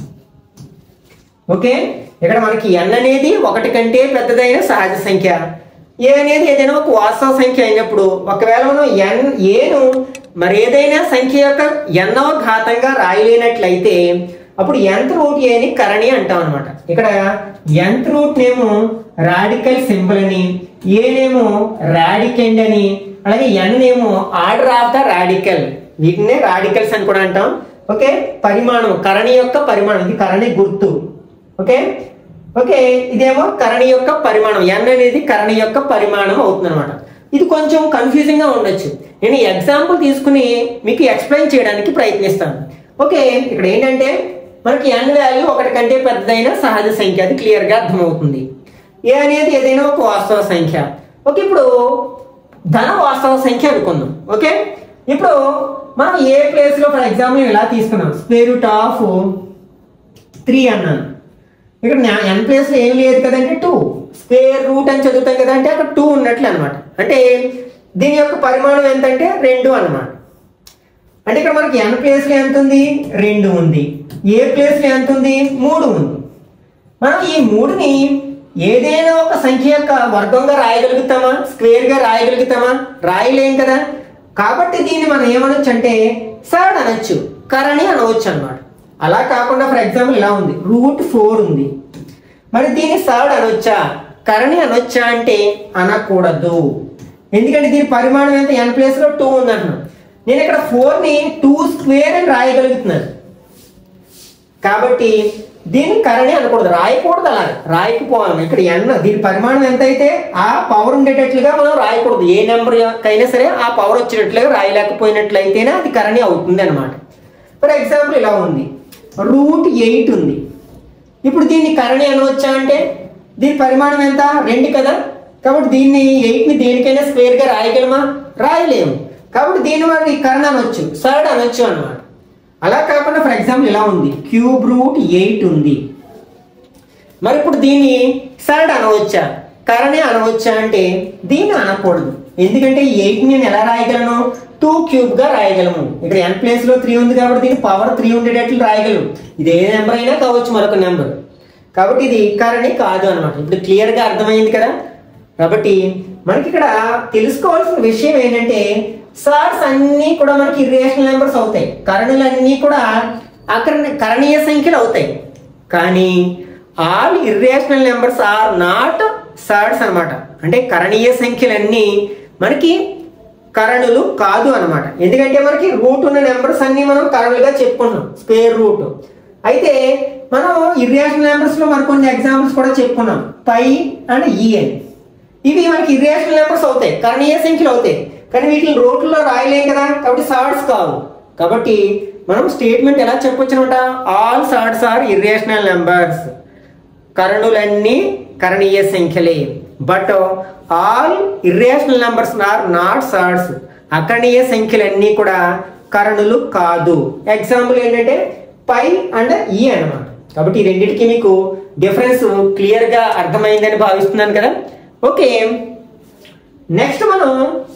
ఓకే ఇక్కడ మనకి ఎన్ అనేది ఒకటి కంటే పెద్దదైన సహజ సంఖ్య ఏ అనేది ఏదైనా ఒక వాస్తవ సంఖ్య అయినప్పుడు ఒకవేళ మనం ఎన్ ఏను మరి ఏదైనా సంఖ్య యొక్క ఎన్నవ ఘాతంగా రాయలేనట్లయితే అప్పుడు ఎంత రూట్ ఏని కరణి అంటాం అనమాట ఇక్కడ ఎంత రూట్ నేమో రాడికల్ సింబల్ అని ఏనేమో రాడికెండ్ అని అలాగే ఎన్ ఏమో ఆర్డర్ ఆఫ్ ద రాడికల్ వీటినే రాడికల్స్ అని కూడా అంటాం ఓకే పరిమాణం కరణి యొక్క పరిమాణం ఇది కరణి గుర్తు ఓకే ఓకే ఇదేమో కరణి యొక్క పరిమాణం ఎన్ అనేది కరణి యొక్క పరిమాణం అవుతుంది అనమాట ఇది కొంచెం కన్ఫ్యూజింగ్ గా ఉండొచ్చు నేను ఎగ్జాంపుల్ తీసుకుని మీకు ఎక్స్ప్లెయిన్ చేయడానికి ప్రయత్నిస్తాను ఓకే ఇక్కడ ఏంటంటే మనకి ఎన్ వాల్యూ ఒకటి కంటే పెద్దదైన సహజ సంఖ్య అది క్లియర్ గా అర్థమవుతుంది ఏ అనేది ఏదైనా ఒక వాస్తవ సంఖ్య ఓకే ఇప్పుడు ధన వాస్తవ సంఖ్య అనుకుందాం ఓకే ఇప్పుడు మనం ఏ ప్లేస్ లో ఫర్ ఎగ్జాంపుల్ ఇలా తీసుకున్నాం స్క్వేర్ రూట్ ఆఫ్ త్రీ అన్నాను ఇక్కడ ఎన్ ప్లేస్ లో ఏం లేదు కదంటే టూ స్క్వేర్ రూట్ అని చదువుతాం కదా అంటే అక్కడ టూ ఉన్నట్లు అనమాట అంటే దీని యొక్క పరిమాణం ఎంతంటే రెండు అన్నమాట అంటే ఇక్కడ మనకి ఎన్ ప్లేస్ లో ఎంత ఉంది రెండు ఉంది ఏ ప్లేస్ లో ఎంత ఉంది మూడు ఉంది మనం ఈ మూడుని ఏదైనా ఒక సంఖ్య యొక్క వర్గంగా రాయగలుగుతామా స్క్వేర్ గా రాయగలుగుతామా రాయలేం కదా కాబట్టి దీన్ని మనం ఏమనొచ్చు అంటే సర్డ్ అనొచ్చు కరణి అనవచ్చు అన్నమాట అలా కాకుండా ఫర్ ఎగ్జాంపుల్ ఇలా ఉంది రూట్ ఫోర్ ఉంది మరి దీన్ని సర్డ్ అనొచ్చా కరణి అనొచ్చా అంటే అనకూడదు ఎందుకంటే దీని పరిమాణం ఎంత ఎన్ ప్లేస్ లో టూ ఉంది అంటున్నాను నేను ఇక్కడ ఫోర్ ని టూ స్క్వేర్ అని రాయగలుగుతున్నాను కాబట్టి దీన్ని కరణి అనకూడదు రాయకూడదు అలా రాయకపోవాలి ఇక్కడ ఎన్ దీని పరిమాణం ఎంత అయితే ఆ పవర్ ఉండేటట్లుగా మనం రాయకూడదు ఏ నెంబర్ కైనా సరే ఆ పవర్ వచ్చేటట్లుగా రాయలేకపోయినట్లయితేనే అది కరణి అవుతుంది అనమాట ఫర్ ఎగ్జాంపుల్ ఇలా ఉంది రూట్ ఎయిట్ ఉంది ఇప్పుడు దీన్ని కరణి అనవచ్చా అంటే దీని పరిమాణం ఎంత రెండు కదా కాబట్టి దీన్ని ఎయిట్ని దేనికైనా స్క్వేర్గా రాయగలమా రాయలేము కాబట్టి దీన్ని మనం ఈ కరణ అనొచ్చు సర్డ్ అనొచ్చు అనమాట అలా కాకుండా ఫర్ ఎగ్జాంపుల్ ఇలా ఉంది క్యూబ్ రూట్ ఎయిట్ ఉంది మరి ఇప్పుడు దీన్ని సర్డ్ అనవచ్చా కరణే అనవచ్చా అంటే దీన్ని అనకూడదు ఎందుకంటే ఎయిట్ నేను ఎలా రాయగలను టూ క్యూబ్ గా రాయగలము ఇక్కడ ఎన్ ప్లేస్ లో త్రీ ఉంది కాబట్టి దీని పవర్ త్రీ ఉండేటట్లు రాయగలము ఇది ఏ నెంబర్ అయినా కావచ్చు మరొక నెంబర్ కాబట్టి ఇది కరణి కాదు అనమాట ఇప్పుడు క్లియర్ గా అర్థమైంది కదా కాబట్టి మనకి ఇక్కడ తెలుసుకోవాల్సిన విషయం ఏంటంటే సార్స్ అన్నీ కూడా మనకి ఇర్రేషనల్ నెంబర్స్ అవుతాయి కరణులు అన్నీ కూడా అకరణ కరణీయ సంఖ్యలు అవుతాయి కానీ all irrational numbers are not surds అన్నమాట అంటే కరణీయ సంఖ్యలన్నీ మనకి కరణులు కాదు అన్నమాట ఎందుకంటే మనకి రూట్ ఉన్న నెంబర్స్ అన్ని మనం కరణులుగా చెప్పుకున్నాం స్క్వేర్ రూట్ అయితే మనం ఇర్రేషనల్ నెంబర్స్ లో మరికొన్ని ఎగ్జాంపుల్స్ కూడా చెప్పుకున్నాం పై అండ్ ఈఎన్ ఇవి మనకి ఇర్రేషనల్ నెంబర్స్ అవుతాయి కరణీయ సంఖ్యలు అవుతాయి కానీ వీటిని రోడ్లలో రాయలేం కదా కాబట్టి సార్డ్స్ కావు కాబట్టి మనం స్టేట్మెంట్ ఎలా చెప్పొచ్చు అనమాట all surds are irrational numbers కరణులన్నీ కరణీయ సంఖ్యలే but all irrational numbers are not surds అకరణీయ సంఖ్యలన్నీ కూడా కరణులు కాదు ఎగ్జాంపుల్ ఏంటంటే పై అండ్ ఈ అన్నమాట కాబట్టి ఈ రెండింటికి మీకు డిఫరెన్స్ క్లియర్ గా అర్థమైందని భావిస్తున్నాను కదా ఓకే నెక్స్ట్ మనం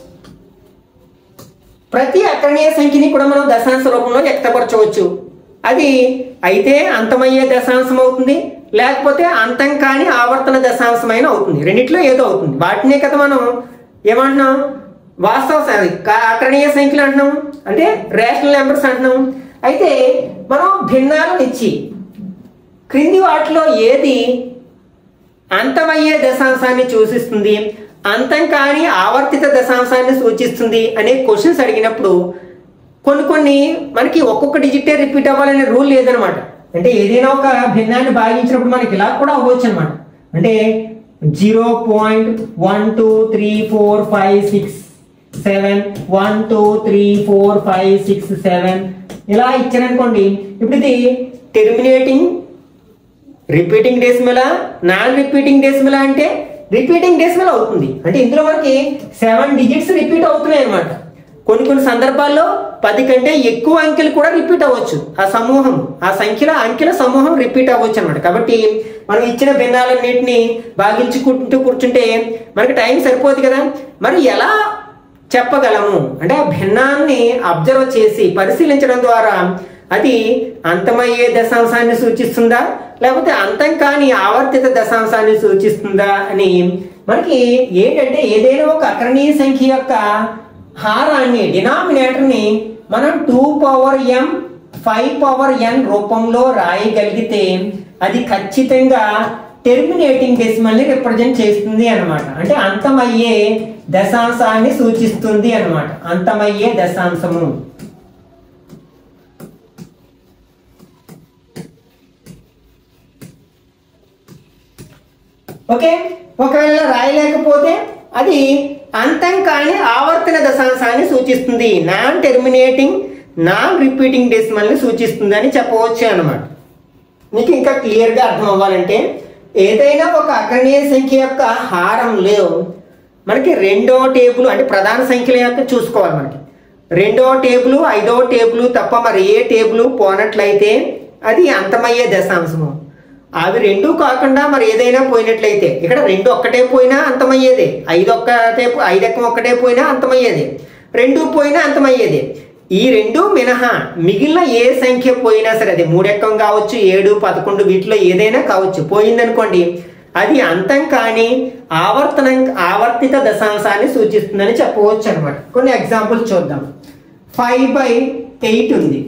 ప్రతి అకరణీయ సంఖ్యని కూడా మనం దశాంశ రూపంలో వ్యక్తపరచవచ్చు అది అయితే అంతమయ్యే దశాంశం అవుతుంది లేకపోతే అంతం కాని ఆవర్తన దశాంశమైన అవుతుంది రెండిట్లో ఏదో అవుతుంది వాటినే కదా మనం ఏమంటున్నాం వాస్తవ స- క- అకరణీయ సంఖ్యలు అంటున్నాం అంటే రేషనల్ నెంబర్స్ అంటున్నాం అయితే మనం భిన్నాలను ఇచ్చి క్రింది వాటిలో ఏది అంతమయ్యే దశాంశాన్ని సూచిస్తుంది అంతం కాని ఆవర్తిత దశాంశాన్ని సూచిస్తుంది అనే క్వశ్చన్స్ అడిగినప్పుడు కొన్ని కొన్ని మనకి ఒక్కొక్క డిజిటే రిపీట్ అవ్వాలనే రూల్ లేదనమాట అంటే ఏదైనా ఒక భిన్నాన్ని భాగించినప్పుడు మనకి ఇలా కూడా అవ్వచ్చు అనమాట అంటే zero point one two three four five six seven one two three four five six seven ఇలా ఇచ్చారనుకోండి ఇప్పుడు ఇది టెర్మినేటింగ్ రిపీటింగ్ డెసిమలా నాన్ రిపీటింగ్ డెసిమలా అంటే రిపీటింగ్ డెసిమల్ అవుతుంది అంటే ఇందులో మనకి సెవెన్ డిజిట్స్ రిపీట్ అవుతున్నాయి అన్నమాట కొన్ని కొన్ని సందర్భాల్లో పది కంటే ఎక్కువ అంకెలు కూడా రిపీట్ అవ్వచ్చు ఆ సమూహం ఆ సంఖ్యల అంకెల సమూహం రిపీట్ అవ్వచ్చు అనమాట కాబట్టి మనం ఇచ్చిన భిన్నాలన్నింటినీ భాగించుకుంటూ కూర్చుంటే మనకి టైం సరిపోదు కదా మరి ఎలా చెప్పగలము అంటే ఆ భిన్నాన్ని అబ్జర్వ్ చేసి పరిశీలించడం ద్వారా అది అంతమయ్యే దశాంశాన్ని సూచిస్తుందా లేకపోతే అంతం కాని ఆవర్తిత దశాంశాన్ని సూచిస్తుందా అని మనకి ఏంటంటే ఏదైనా ఒక అకరణీయ సంఖ్య యొక్క హారాన్ని డినామినేటర్ ని మనం two power M five power N రూపంలో రాయగలిగితే అది ఖచ్చితంగా టెర్మినేటింగ్ డెసిమల్ ని రిప్రజెంట్ చేస్తుంది అన్నమాట అంటే అంతమయ్యే దశాంశాన్ని సూచిస్తుంది అన్నమాట అంతమయ్యే దశాంశము ఓకే ఒకవేళ రాయలేకపోతే అది అంతం కాని ఆవర్తన దశాంశాన్ని సూచిస్తుంది non terminating non repeating decimal ని సూచిస్తుంది అని చెప్పవచ్చు అన్నమాట మీకు ఇంకా క్లియర్ గా అర్థం అవ్వాలంటే ఏదైనా ఒక అకరణీయ సంఖ్య యొక్క హారంలో మనకి రెండో టేబుల్ అంటే ప్రధాన సంఖ్యల యొక్క చూసుకోవాలి మనకి రెండో టేబుల్ ఐదో టేబుల్ తప్ప మరి ఏ టేబుల్ పోనట్లయితే అది అంతమయ్యే దశాంశము అవి రెండు కాకుండా మరి ఏదైనా పోయినట్లయితే ఇక్కడ రెండు ఒక్కటే పోయినా అంతమయ్యేదే ఐదు ఒక్కటే ఐదు ఎక్కం ఒక్కటే పోయినా అంతమయ్యేదే రెండు పోయినా అంతమయ్యేదే ఈ రెండు మినహా మిగిలిన ఏ సంఖ్య పోయినా సరే అది మూడెక్కం కావచ్చు ఏడు పదకొండు వీటిలో ఏదైనా కావచ్చు పోయిందనుకోండి అది అంతం కాని ఆవర్తనం ఆవర్తిత దశాంశాన్ని సూచిస్తుందని చెప్పవచ్చు అనమాట కొన్ని ఎగ్జాంపుల్స్ చూద్దాం ఫైవ్ బై ఎయిట్ ఉంది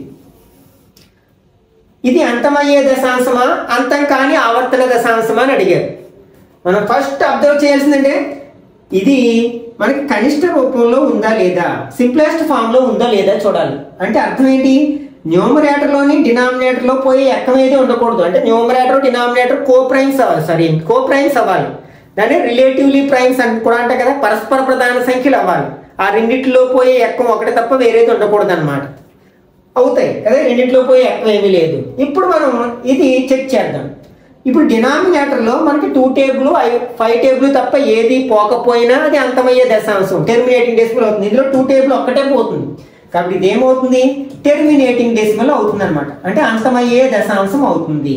ఇది అంతమయ్యే దశాంశమా అంతం కాని ఆవర్తన దశాంశమా అని అడిగారు మనం ఫస్ట్ అబ్జర్వ్ చేయాల్సిందంటే ఇది మనకి కనిష్ట రూపంలో ఉందా లేదా సింప్లెస్ట్ ఫామ్ లో ఉందా లేదా చూడాలి అంటే అర్థం ఏంటి న్యూమరేటర్ లోని డినామినేటర్ లో పోయి ఎక్కం ఏది ఉండకూడదు అంటే న్యూమరేటర్ డినామినేటర్ కో ప్రైమ్స్ అవ్వాలి సారీ కో ప్రైమ్స్ అవ్వాలి దాన్ని రిలేటివ్లీ ప్రైమ్స్ అని కూడా అంటే కదా పరస్పర ప్రధాన సంఖ్యలు అవ్వాలి ఆ రెండిట్లో పోయే ఎక్కం ఒకటి తప్ప వేరేది ఉండకూడదు అనమాట అవుతాయి అదే రెండింటిలో పోయి ఎక్కం ఏమీ లేదు ఇప్పుడు మనం ఇది చెక్ చేద్దాం ఇప్పుడు డినామినేటర్ లో మనకి టూ టేబుల్ ఫైవ్ టేబుల్ తప్ప ఏది పోకపోయినా అది అంతమయ్యే దశాంశం టెర్మినేటింగ్ డెసిమల్ అవుతుంది ఇందులో టూ టేబుల్ ఒక్కటే పోతుంది కాబట్టి ఇది ఏమవుతుంది టెర్మినేటింగ్ డెసిమల్ అవుతుంది అనమాట అంటే అంతమయ్యే దశాంశం అవుతుంది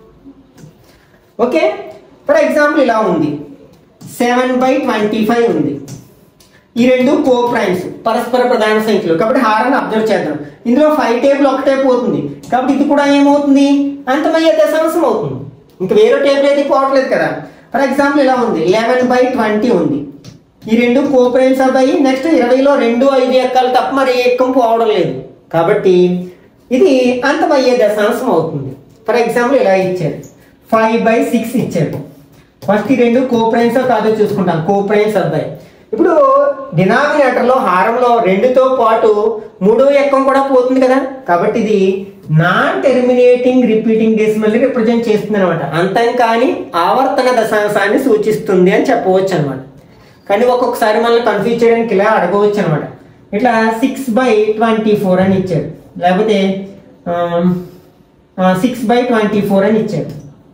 ఓకే ఫర్ ఎగ్జాంపుల్ ఇలా ఉంది సెవెన్ బై ట్వంటీ ఫైవ్ ఉంది ఈ రెండు కో ప్రైమ్స్ పరస్పర ప్రధాన సంఖ్యలు కాబట్టి హారాన్ని అబ్జర్వ్ చేద్దాం ఇందులో ఫైవ్ టేబుల్ ఒకటే పోతుంది కాబట్టి ఇది కూడా ఏమవుతుంది అంతమయ్యే దశాంశం అవుతుంది ఇంకా వేరే టేబుల్ అయితే పోవట్లేదు కదా ఫర్ ఎగ్జాంపుల్ ఇలా ఉంది లెవెన్ బై ట్వంటీ ఉంది ఈ రెండు కో ప్రైమ్స్ అవ్వాయి నెక్స్ట్ ఇరవైలో రెండు ఐదు ఎక్కాలు తప్ప మరి ఏ ఎక్కం పోవడం లేదు కాబట్టి ఇది అంతమయ్యే దశాంశం అవుతుంది ఫర్ ఎగ్జాంపుల్ ఇలా ఇచ్చారు ఫైవ్ బై సిక్స్ ఇచ్చారు ఫస్ట్ ఈ రెండు కో ప్రైమ్స్ కాదో చూసుకుంటాం కో ప్రైమ్స్ అబ్బాయి ఇప్పుడు డినామినేటర్ లో హారంలో రెండుతో పాటు మూడో ఎక్కం కూడా పోతుంది కదా కాబట్టి ఇది నాన్ టెర్మినేటింగ్ రిపీటింగ్ డెసిమల్ ని రిప్రజెంట్ చేస్తుంది అనమాట అంతం కాని ఆవర్తన దశాంశాన్ని సూచిస్తుంది అని చెప్పవచ్చు అనమాట కానీ ఒక్కొక్కసారి మనల్ని కన్ఫ్యూజ్ చేయడానికి ఇలా అడగవచ్చు అనమాట ఇట్లా సిక్స్ బై ట్వంటీ ఫోర్ అని ఇచ్చాడు లేకపోతే సిక్స్ బై ట్వంటీ ఫోర్ అని ఇచ్చాడు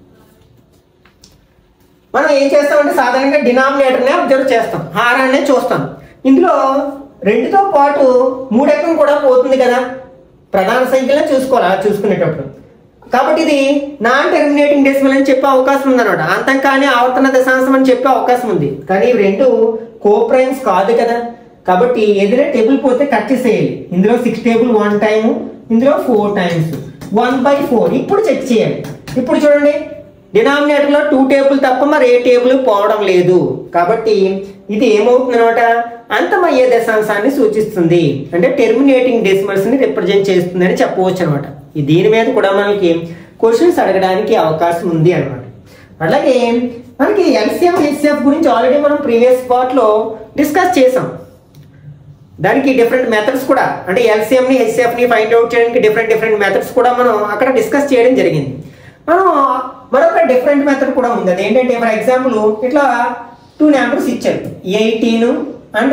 మనం ఏం చేస్తామంటే సాధారణంగా డినామినేటర్నే అబ్జర్వ్ చేస్తాం హారాన్నే చూస్తాం ఇందులో రెండుతో పాటు మూడెక్కం కూడా పోతుంది కదా ప్రధాన సంఖ్యలో చూసుకోవాలి అలా చూసుకునేటప్పుడు కాబట్టి ఇది నాన్ టెర్మినేటింగ్ డెసిమల్ అని చెప్పే అవకాశం ఉందన్నమాట అంతం కానీ ఆవర్తన దశాంశం అని చెప్పే అవకాశం ఉంది కానీ ఇవి రెండు కో ప్రైమ్స్ కాదు కదా కాబట్టి ఏదైనా టేబుల్ పోతే కట్ చేసేయాలి ఇందులో సిక్స్ టేబుల్ వన్ టైం ఇందులో four times one by four ఇప్పుడు చెక్ చేయాలి ఇప్పుడు చూడండి డినామినేటర్ లో టూ టేబుల్ తప్ప మరి ఏ టేబుల్ పోవడం లేదు కాబట్టి ఇది ఏమవుతుంది అనమాట అంతమయ్యే దశాంశాన్ని సూచిస్తుంది అంటే టెర్మినేటింగ్ డెసిమల్స్ ని రిప్రజెంట్ చేస్తుంది అని చెప్పవచ్చు అనమాట దీని మీద కూడా మనకి క్వశ్చన్స్ అడగడానికి అవకాశం ఉంది అనమాట అలాగే మనకి ఎల్సిఎం హెచ్సిఎఫ్ గురించి ఆల్రెడీ మనం ప్రీవియస్ పార్ట్ లో డిస్కస్ చేసాం దానికి డిఫరెంట్ మెథడ్స్ కూడా అంటే ఎల్సిఎం ని హెచ్సిఎఫ్ ని ఫైండ్ అవుట్ చేయడానికి డిఫరెంట్ డిఫరెంట్ మెథడ్స్ కూడా మనం అక్కడ డిస్కస్ చేయడం జరిగింది మనం మరొక డిఫరెంట్ మెథడ్ కూడా ఉంది అది ఏంటంటే ఫర్ ఎగ్జాంపుల్ ఇట్లా టూ నెంబర్స్ ఇచ్చారు ఎయిటీన్ అండ్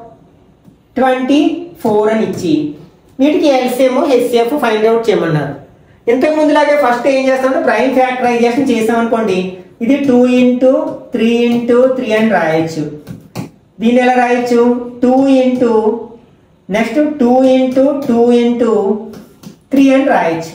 ట్వంటీ ఫోర్ అని ఇచ్చి వీటికి ఎల్సిఎం హెచ్సిఎఫ్ ఫైండ్ అవుట్ చేయమన్నారు ఇంతకు ముందులాగే ఫస్ట్ ఏం చేస్తామంటే ప్రైమ్ ఫ్యాక్టరైజేషన్ చేసామనుకోండి ఇది two into three into three అని రాయొచ్చు దీన్ని ఎలా రాయొచ్చు two into next two into two into three అని రాయొచ్చు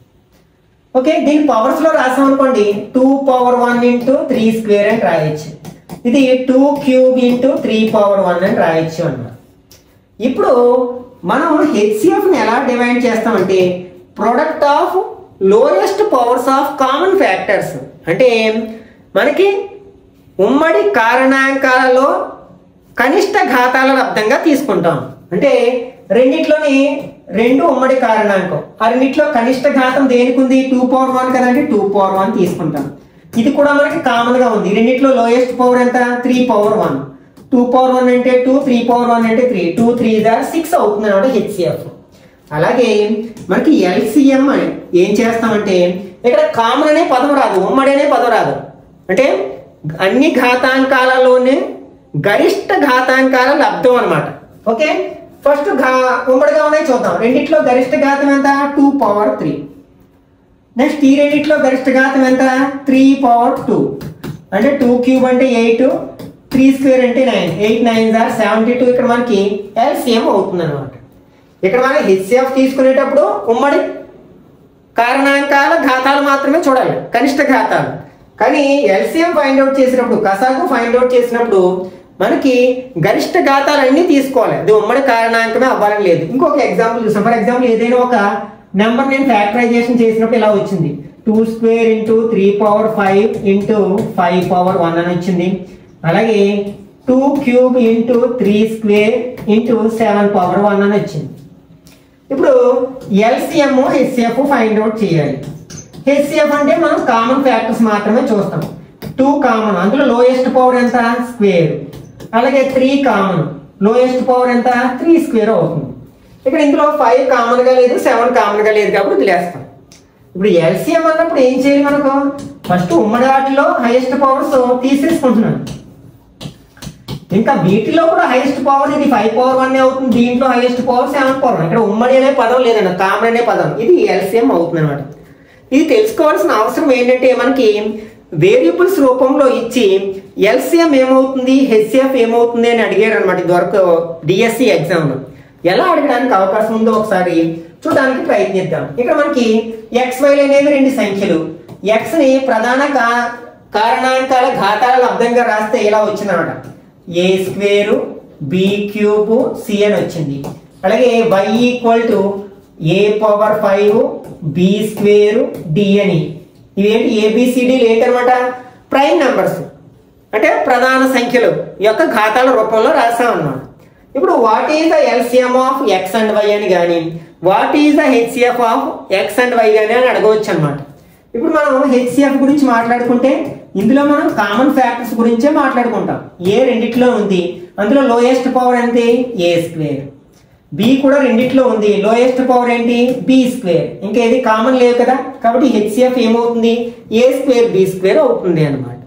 ఓకే దీని పవర్స్ లో రాసాం అనుకోండి two power one into three square అని రాయొచ్చు ఇది two cube into three power one అని రాయొచ్చు అన్నమాట ఇప్పుడు మనం హెచ్సిఎఫ్ ని ఎలా డివైడ్ చేస్తామంటే product of lowest powers of common factors అంటే మనకి ఉమ్మడి కారణాంకాలలో కనిష్ట ఘాతాల లబ్ధంగా తీసుకుంటాం అంటే రెండిట్లోని రెండు ఉమ్మడి కారణాంకం ఆ రెండిట్లో కనిష్ట ఘాతం దేనికి ఉంది టూ పవర్ వన్ కదంటే టూ పవర్ వన్ తీసుకుంటాం ఇది కూడా మనకి కామన్ గా ఉంది రెండిట్లో లోయెస్ట్ పవర్ ఎంత three power one two power one అంటే టూ త్రీ పవర్ వన్ అంటే త్రీ టూ త్రీ దార్ సిక్స్ అవుతుంది అనమాట హెచ్సిఎఫ్ అలాగే మనకి ఎల్సిఎం అని ఏం చేస్తామంటే ఇక్కడ కామన్ అనే పదం రాదు ఉమ్మడి అనే పదం రాదు అంటే అన్ని ఘాతాంకాలలోనే గరిష్ట ఘాతాంకాల లబ్ధం అనమాట ఓకే ఫస్ట్ ఘా ఉమ్మడిగా ఉన్నాయి చూద్దాం రెండిట్లో గరిష్ట ఘాతం ఎంత టూ పవర్ త్రీ నెక్స్ట్ ఈ రెండిట్లో గరిష్ట ఘాతం ఎంత త్రీ పవర్ టూ అంటే టూ క్యూబ్ అంటే ఎయిట్ త్రీ స్క్వేర్ అంటే nine eight nine or seventy two ఇక్కడ మనకి ఎల్సిఎం అవుతుంది అనమాట ఇక్కడ మనం హెచ్సిఎఫ్ తీసుకునేటప్పుడు ఉమ్మడి కారణాంకాల ఘాతాలు మాత్రమే చూడాలి కనిష్ట ఘాతాలు కానీ ఎల్సిఎం ఫైండ్ అవుట్ చేసినప్పుడు కసాకు ఫైండ్ అవుట్ చేసినప్పుడు మనకి గరిష్ట ఘాతాలన్నీ తీసుకోవాలి అది ఉమ్మడి కారణాంకమే అవ్వాలని లేదు ఇంకొక ఎగ్జాంపుల్ చూసాం ఫర్ ఎగ్జాంపుల్ ఏదైనా ఒక నెంబర్ నేను ఫ్యాక్టరైజేషన్ చేసినప్పుడు ఇలా వచ్చింది two square into three power five into five power one అని వచ్చింది అలాగే two cube into three square into seven power one అని వచ్చింది ఇప్పుడు ఎల్సిఎం హెచ్సిఎఫ్ ఫైండ్ అవుట్ చేయాలి హెచ్సిఎఫ్ అంటే మనం కామన్ ఫ్యాక్టర్స్ మాత్రమే చూస్తాం టూ కామన్ అందులో లోయెస్ట్ పవర్ ఎంత స్క్వేర్ అలాగే త్రీ కామన్ లోయెస్ట్ పవర్ ఎంత త్రీ స్క్వేర్ అవుతుంది ఇక్కడ ఇందులో ఫైవ్ కామన్ గా లేదు సెవెన్ కామన్ గా లేదు కాబట్టి వదిలేస్తాం ఇప్పుడు ఎల్సిఎం అన్నప్పుడు ఏం చేయాలి మనకు ఫస్ట్ ఉమ్మడి వాటిలో హైయెస్ట్ పవర్స్ తీసేసుకుంటున్నాను ఇంకా వీటిలో కూడా హైయెస్ట్ పవర్ ఇది ఫైవ్ పవర్ వన్ అవుతుంది దీంట్లో హైయెస్ట్ పవర్ సెవెన్ పవర్ ఇక్కడ ఉమ్మడి అనే పదం లేదండి కామన్ అనే పదం ఇది ఎల్సిఎం అవుతుంది అనమాట ఇది తెలుసుకోవాల్సిన అవసరం ఏంటంటే మనకి వేరియబుల్స్ రూపంలో ఇచ్చి ఎల్సిఎం ఏమవుతుంది హెచ్సిఎఫ్ ఏమవుతుంది అని అడిగారు అనమాట ఇదివరకు డిఎస్సి ఎగ్జామ్లో ఎలా అడగడానికి అవకాశం ఉందో ఒకసారి చూడడానికి ప్రయత్నిద్దాం ఇక్కడ మనకి ఎక్స్ వైలు అనేవి రెండు సంఖ్యలు ఎక్స్ ని ప్రధాన కా- కారణాంకాల ఘాతాల లబ్ధంగా రాస్తే ఇలా వచ్చిందన్నమాట A square B cube C అని వచ్చింది అలాగే Y equal to A power five B square D అని ఇవేంటి ఏబిసిడి ఏంటనమాట ప్రైమ్ నెంబర్స్ అంటే ప్రధాన సంఖ్యలు యొక్క ఘాతాల రూపంలో రాసాం అన్నమాట ఇప్పుడు what is the LCM of X and Y అని కానీ what is the HCF of X and Y అని అని అడగవచ్చు అనమాట ఇప్పుడు మనం హెచ్సిఎఫ్ గురించి మాట్లాడుకుంటే ఇందులో మనం కామన్ ఫ్యాక్టర్స్ గురించే మాట్లాడుకుంటాం ఏ రెండిట్లో ఉంది అందులో లోయెస్ట్ పవర్ ఎంత ఏ స్క్వేర్ బి కూడా రెండిట్లో ఉంది లోయెస్ట్ పవర్ ఏంటి బి స్క్వేర్ ఇంకా ఏది కామన్ లేవు కదా కాబట్టి హెచ్సిఎఫ్ ఏమవుతుంది ఏ స్క్వేర్ బి స్క్వేర్ అవుతుంది అన్నమాట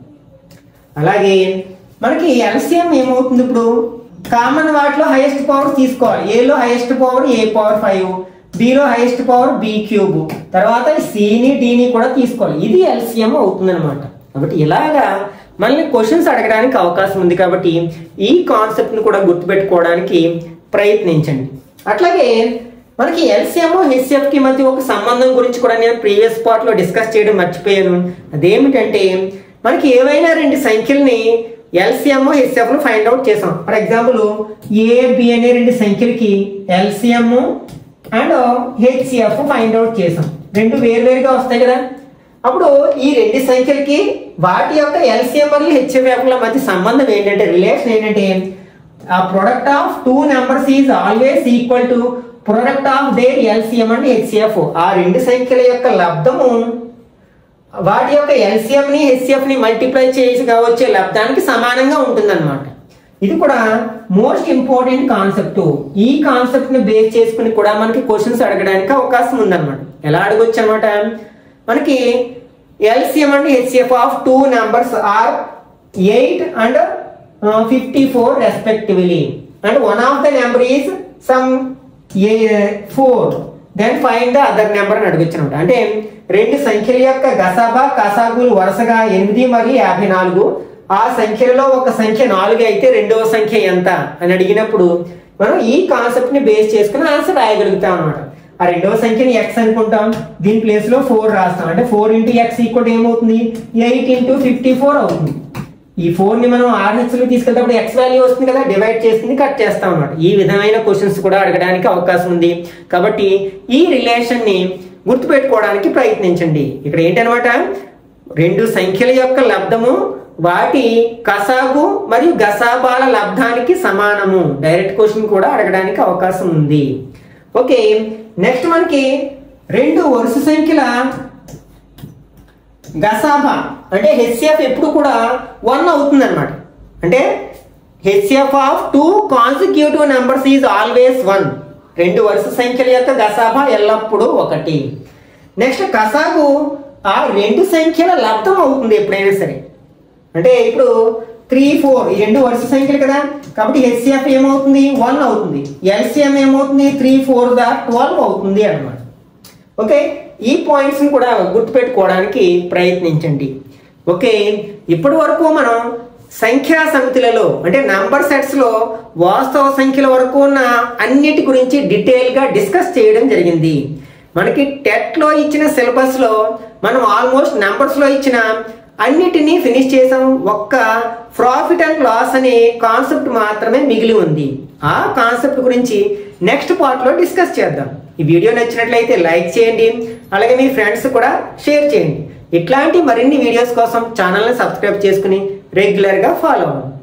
అలాగే మనకి ఎల్సిఎం ఏమవుతుంది ఇప్పుడు కామన్ వాటిలో హైయెస్ట్ పవర్ తీసుకోవాలి ఏలో highest power A power five బిలో హైయెస్ట్ పవర్ బి క్యూబ్ తర్వాత సిని డిని కూడా తీసుకోవాలి ఇది ఎల్సిఎం అవుతుంది అనమాట కాబట్టి ఇలాగా మళ్ళీ క్వశ్చన్స్ అడగడానికి అవకాశం ఉంది కాబట్టి ఈ కాన్సెప్ట్ ని కూడా గుర్తుపెట్టుకోవడానికి ప్రయత్నించండి అట్లాగే మనకి ఎల్సిఎం హెచ్సిఎఫ్ కి మధ్య ఒక సంబంధం గురించి కూడా నేను ప్రీవియస్ పార్ట్ లో డిస్కస్ చేయడం మర్చిపోయాను అదేమిటంటే మనకి ఏవైనా రెండు సంఖ్యల్ని ఎల్సిఎం హెచ్సిఎఫ్ ను ఫైండ్ అవుట్ చేసాం ఫర్ ఎగ్జాంపుల్ ఏ బి అనే రెండు సంఖ్యలకి LCM and HCF find out చేసాం రెండు వేరువేరుగా వస్తాయి కదా అప్పుడు ఈ రెండు సంఖ్యలకి వాటి యొక్క ఎల్సిఎం మరియు హెచ్సిఎఫ్ ల మధ్య సంబంధం ఏంటంటే రిలేషన్ ఏంటంటే ఆ product of two numbers is always equal to product of their LCM and HCF ఆ రెండు సంఖ్యల యొక్క లబ్ధము వాటి యొక్క ఎల్సిఎం ని హెచ్సిఎఫ్ ని మల్టిప్లై చేసి వచ్చే లబ్ధానికి సమానంగా ఉంటుందన్నమాట ఇది కూడా మోస్ట్ ఇంపార్టెంట్ కాన్సెప్ట్ ఈ కాన్సెప్ట్ ని బేస్ చేసుకుని కూడా మనకి క్వశ్చన్స్ అడగడానికి అవకాశం ఉందన్నమాట ఎలా అడగొచ్చు అనమాట మనకి LCM and HCF of two numbers are eight and fifty four respectively and one of the number is some four then find the other number అని అడగచ్చు అనమాట అంటే రెండు సంఖ్యల యొక్క గసాబా కసాగులు వరుసగా ఎనిమిది మరియు యాభై నాలుగు ఆ సంఖ్యలలో ఒక సంఖ్య నాలుగు అయితే రెండవ సంఖ్య ఎంత అని అడిగినప్పుడు మనం ఈ కాన్సెప్ట్ ని బేస్ చేసుకుని ఆన్సర్ రాయగలుగుతాం అనమాట ఆ రెండవ సంఖ్యని ఎక్స్ అనుకుంటాం దీని ప్లేస్ లో ఫోర్ రాస్తాం అంటే ఫోర్ ఇంటూ ఎక్స్ ఈక్వల్ ఏమవుతుంది ఎయిట్ ఇంటూ ఫిఫ్టీ ఫోర్ అవుతుంది ఈ ఫోర్ ని మనం ఆర్హెచ్ లో తీసుకెళ్ళినప్పుడు ఎక్స్ వాల్యూ వస్తుంది కదా డివైడ్ చేస్తుంది కట్ చేస్తాం అన్నమాట ఈ విధమైన క్వశ్చన్స్ కూడా అడగడానికి అవకాశం ఉంది కాబట్టి ఈ రిలేషన్ ని గుర్తుపెట్టుకోవడానికి ప్రయత్నించండి ఇక్కడ ఏంటనమాట రెండు సంఖ్యల యొక్క లబ్ధము వాటి కసాగు మరియు గసాబాల లబ్ధానికి సమానము డైరెక్ట్ క్వశ్చన్ కూడా అడగడానికి అవకాశం ఉంది ఓకే నెక్స్ట్ మనకి రెండు వరుస సంఖ్యల గసాబా అంటే హెచ్సిఎఫ్ ఎప్పుడు కూడా వన్ అవుతుంది అనమాట అంటే HCF of two consecutive numbers is always one రెండు వరుస సంఖ్యల యొక్క గసాబా ఎల్లప్పుడూ ఒకటి నెక్స్ట్ కసాగు ఆ రెండు సంఖ్యల లబ్ధం అవుతుంది ఎప్పుడైనా సరే అంటే ఇప్పుడు త్రీ ఫోర్ ఈ రెండు వరుస సంఖ్యలు కదా కాబట్టి హెచ్సిఎఫ్ ఏమవుతుంది వన్ అవుతుంది ఎల్సిఎం ఏమవుతుంది త్రీ ఫోర్ దా ట్వెల్వ్ అవుతుంది అన్నమాట ఓకే ఈ పాయింట్స్ ని కూడా గుర్తుపెట్టుకోవడానికి ప్రయత్నించండి ఓకే ఇప్పటి వరకు మనం సంఖ్యా సమితులలో అంటే నంబర్ సెట్స్ లో వాస్తవ సంఖ్యల వరకు ఉన్న అన్నిటి గురించి డీటెయిల్ గా డిస్కస్ చేయడం జరిగింది మనకి టెట్ లో ఇచ్చిన సిలబస్ లో మనం ఆల్మోస్ట్ నంబర్స్ లో ఇచ్చిన అన్నిటినీ ఫినిష్ చేసాం ఒక్క ప్రాఫిట్ అండ్ లాస్ అనే కాన్సెప్ట్ మాత్రమే మిగిలి ఉంది ఆ కాన్సెప్ట్ గురించి నెక్స్ట్ పార్ట్ లో డిస్కస్ చేద్దాం ఈ వీడియో నచ్చినట్లయితే లైక్ చేయండి అలాగే మీ ఫ్రెండ్స్ కూడా షేర్ చేయండి ఇట్లాంటి మరిన్ని వీడియోస్ కోసం ఛానల్ని సబ్స్క్రైబ్ చేసుకుని రెగ్యులర్గా ఫాలో అవ్వండి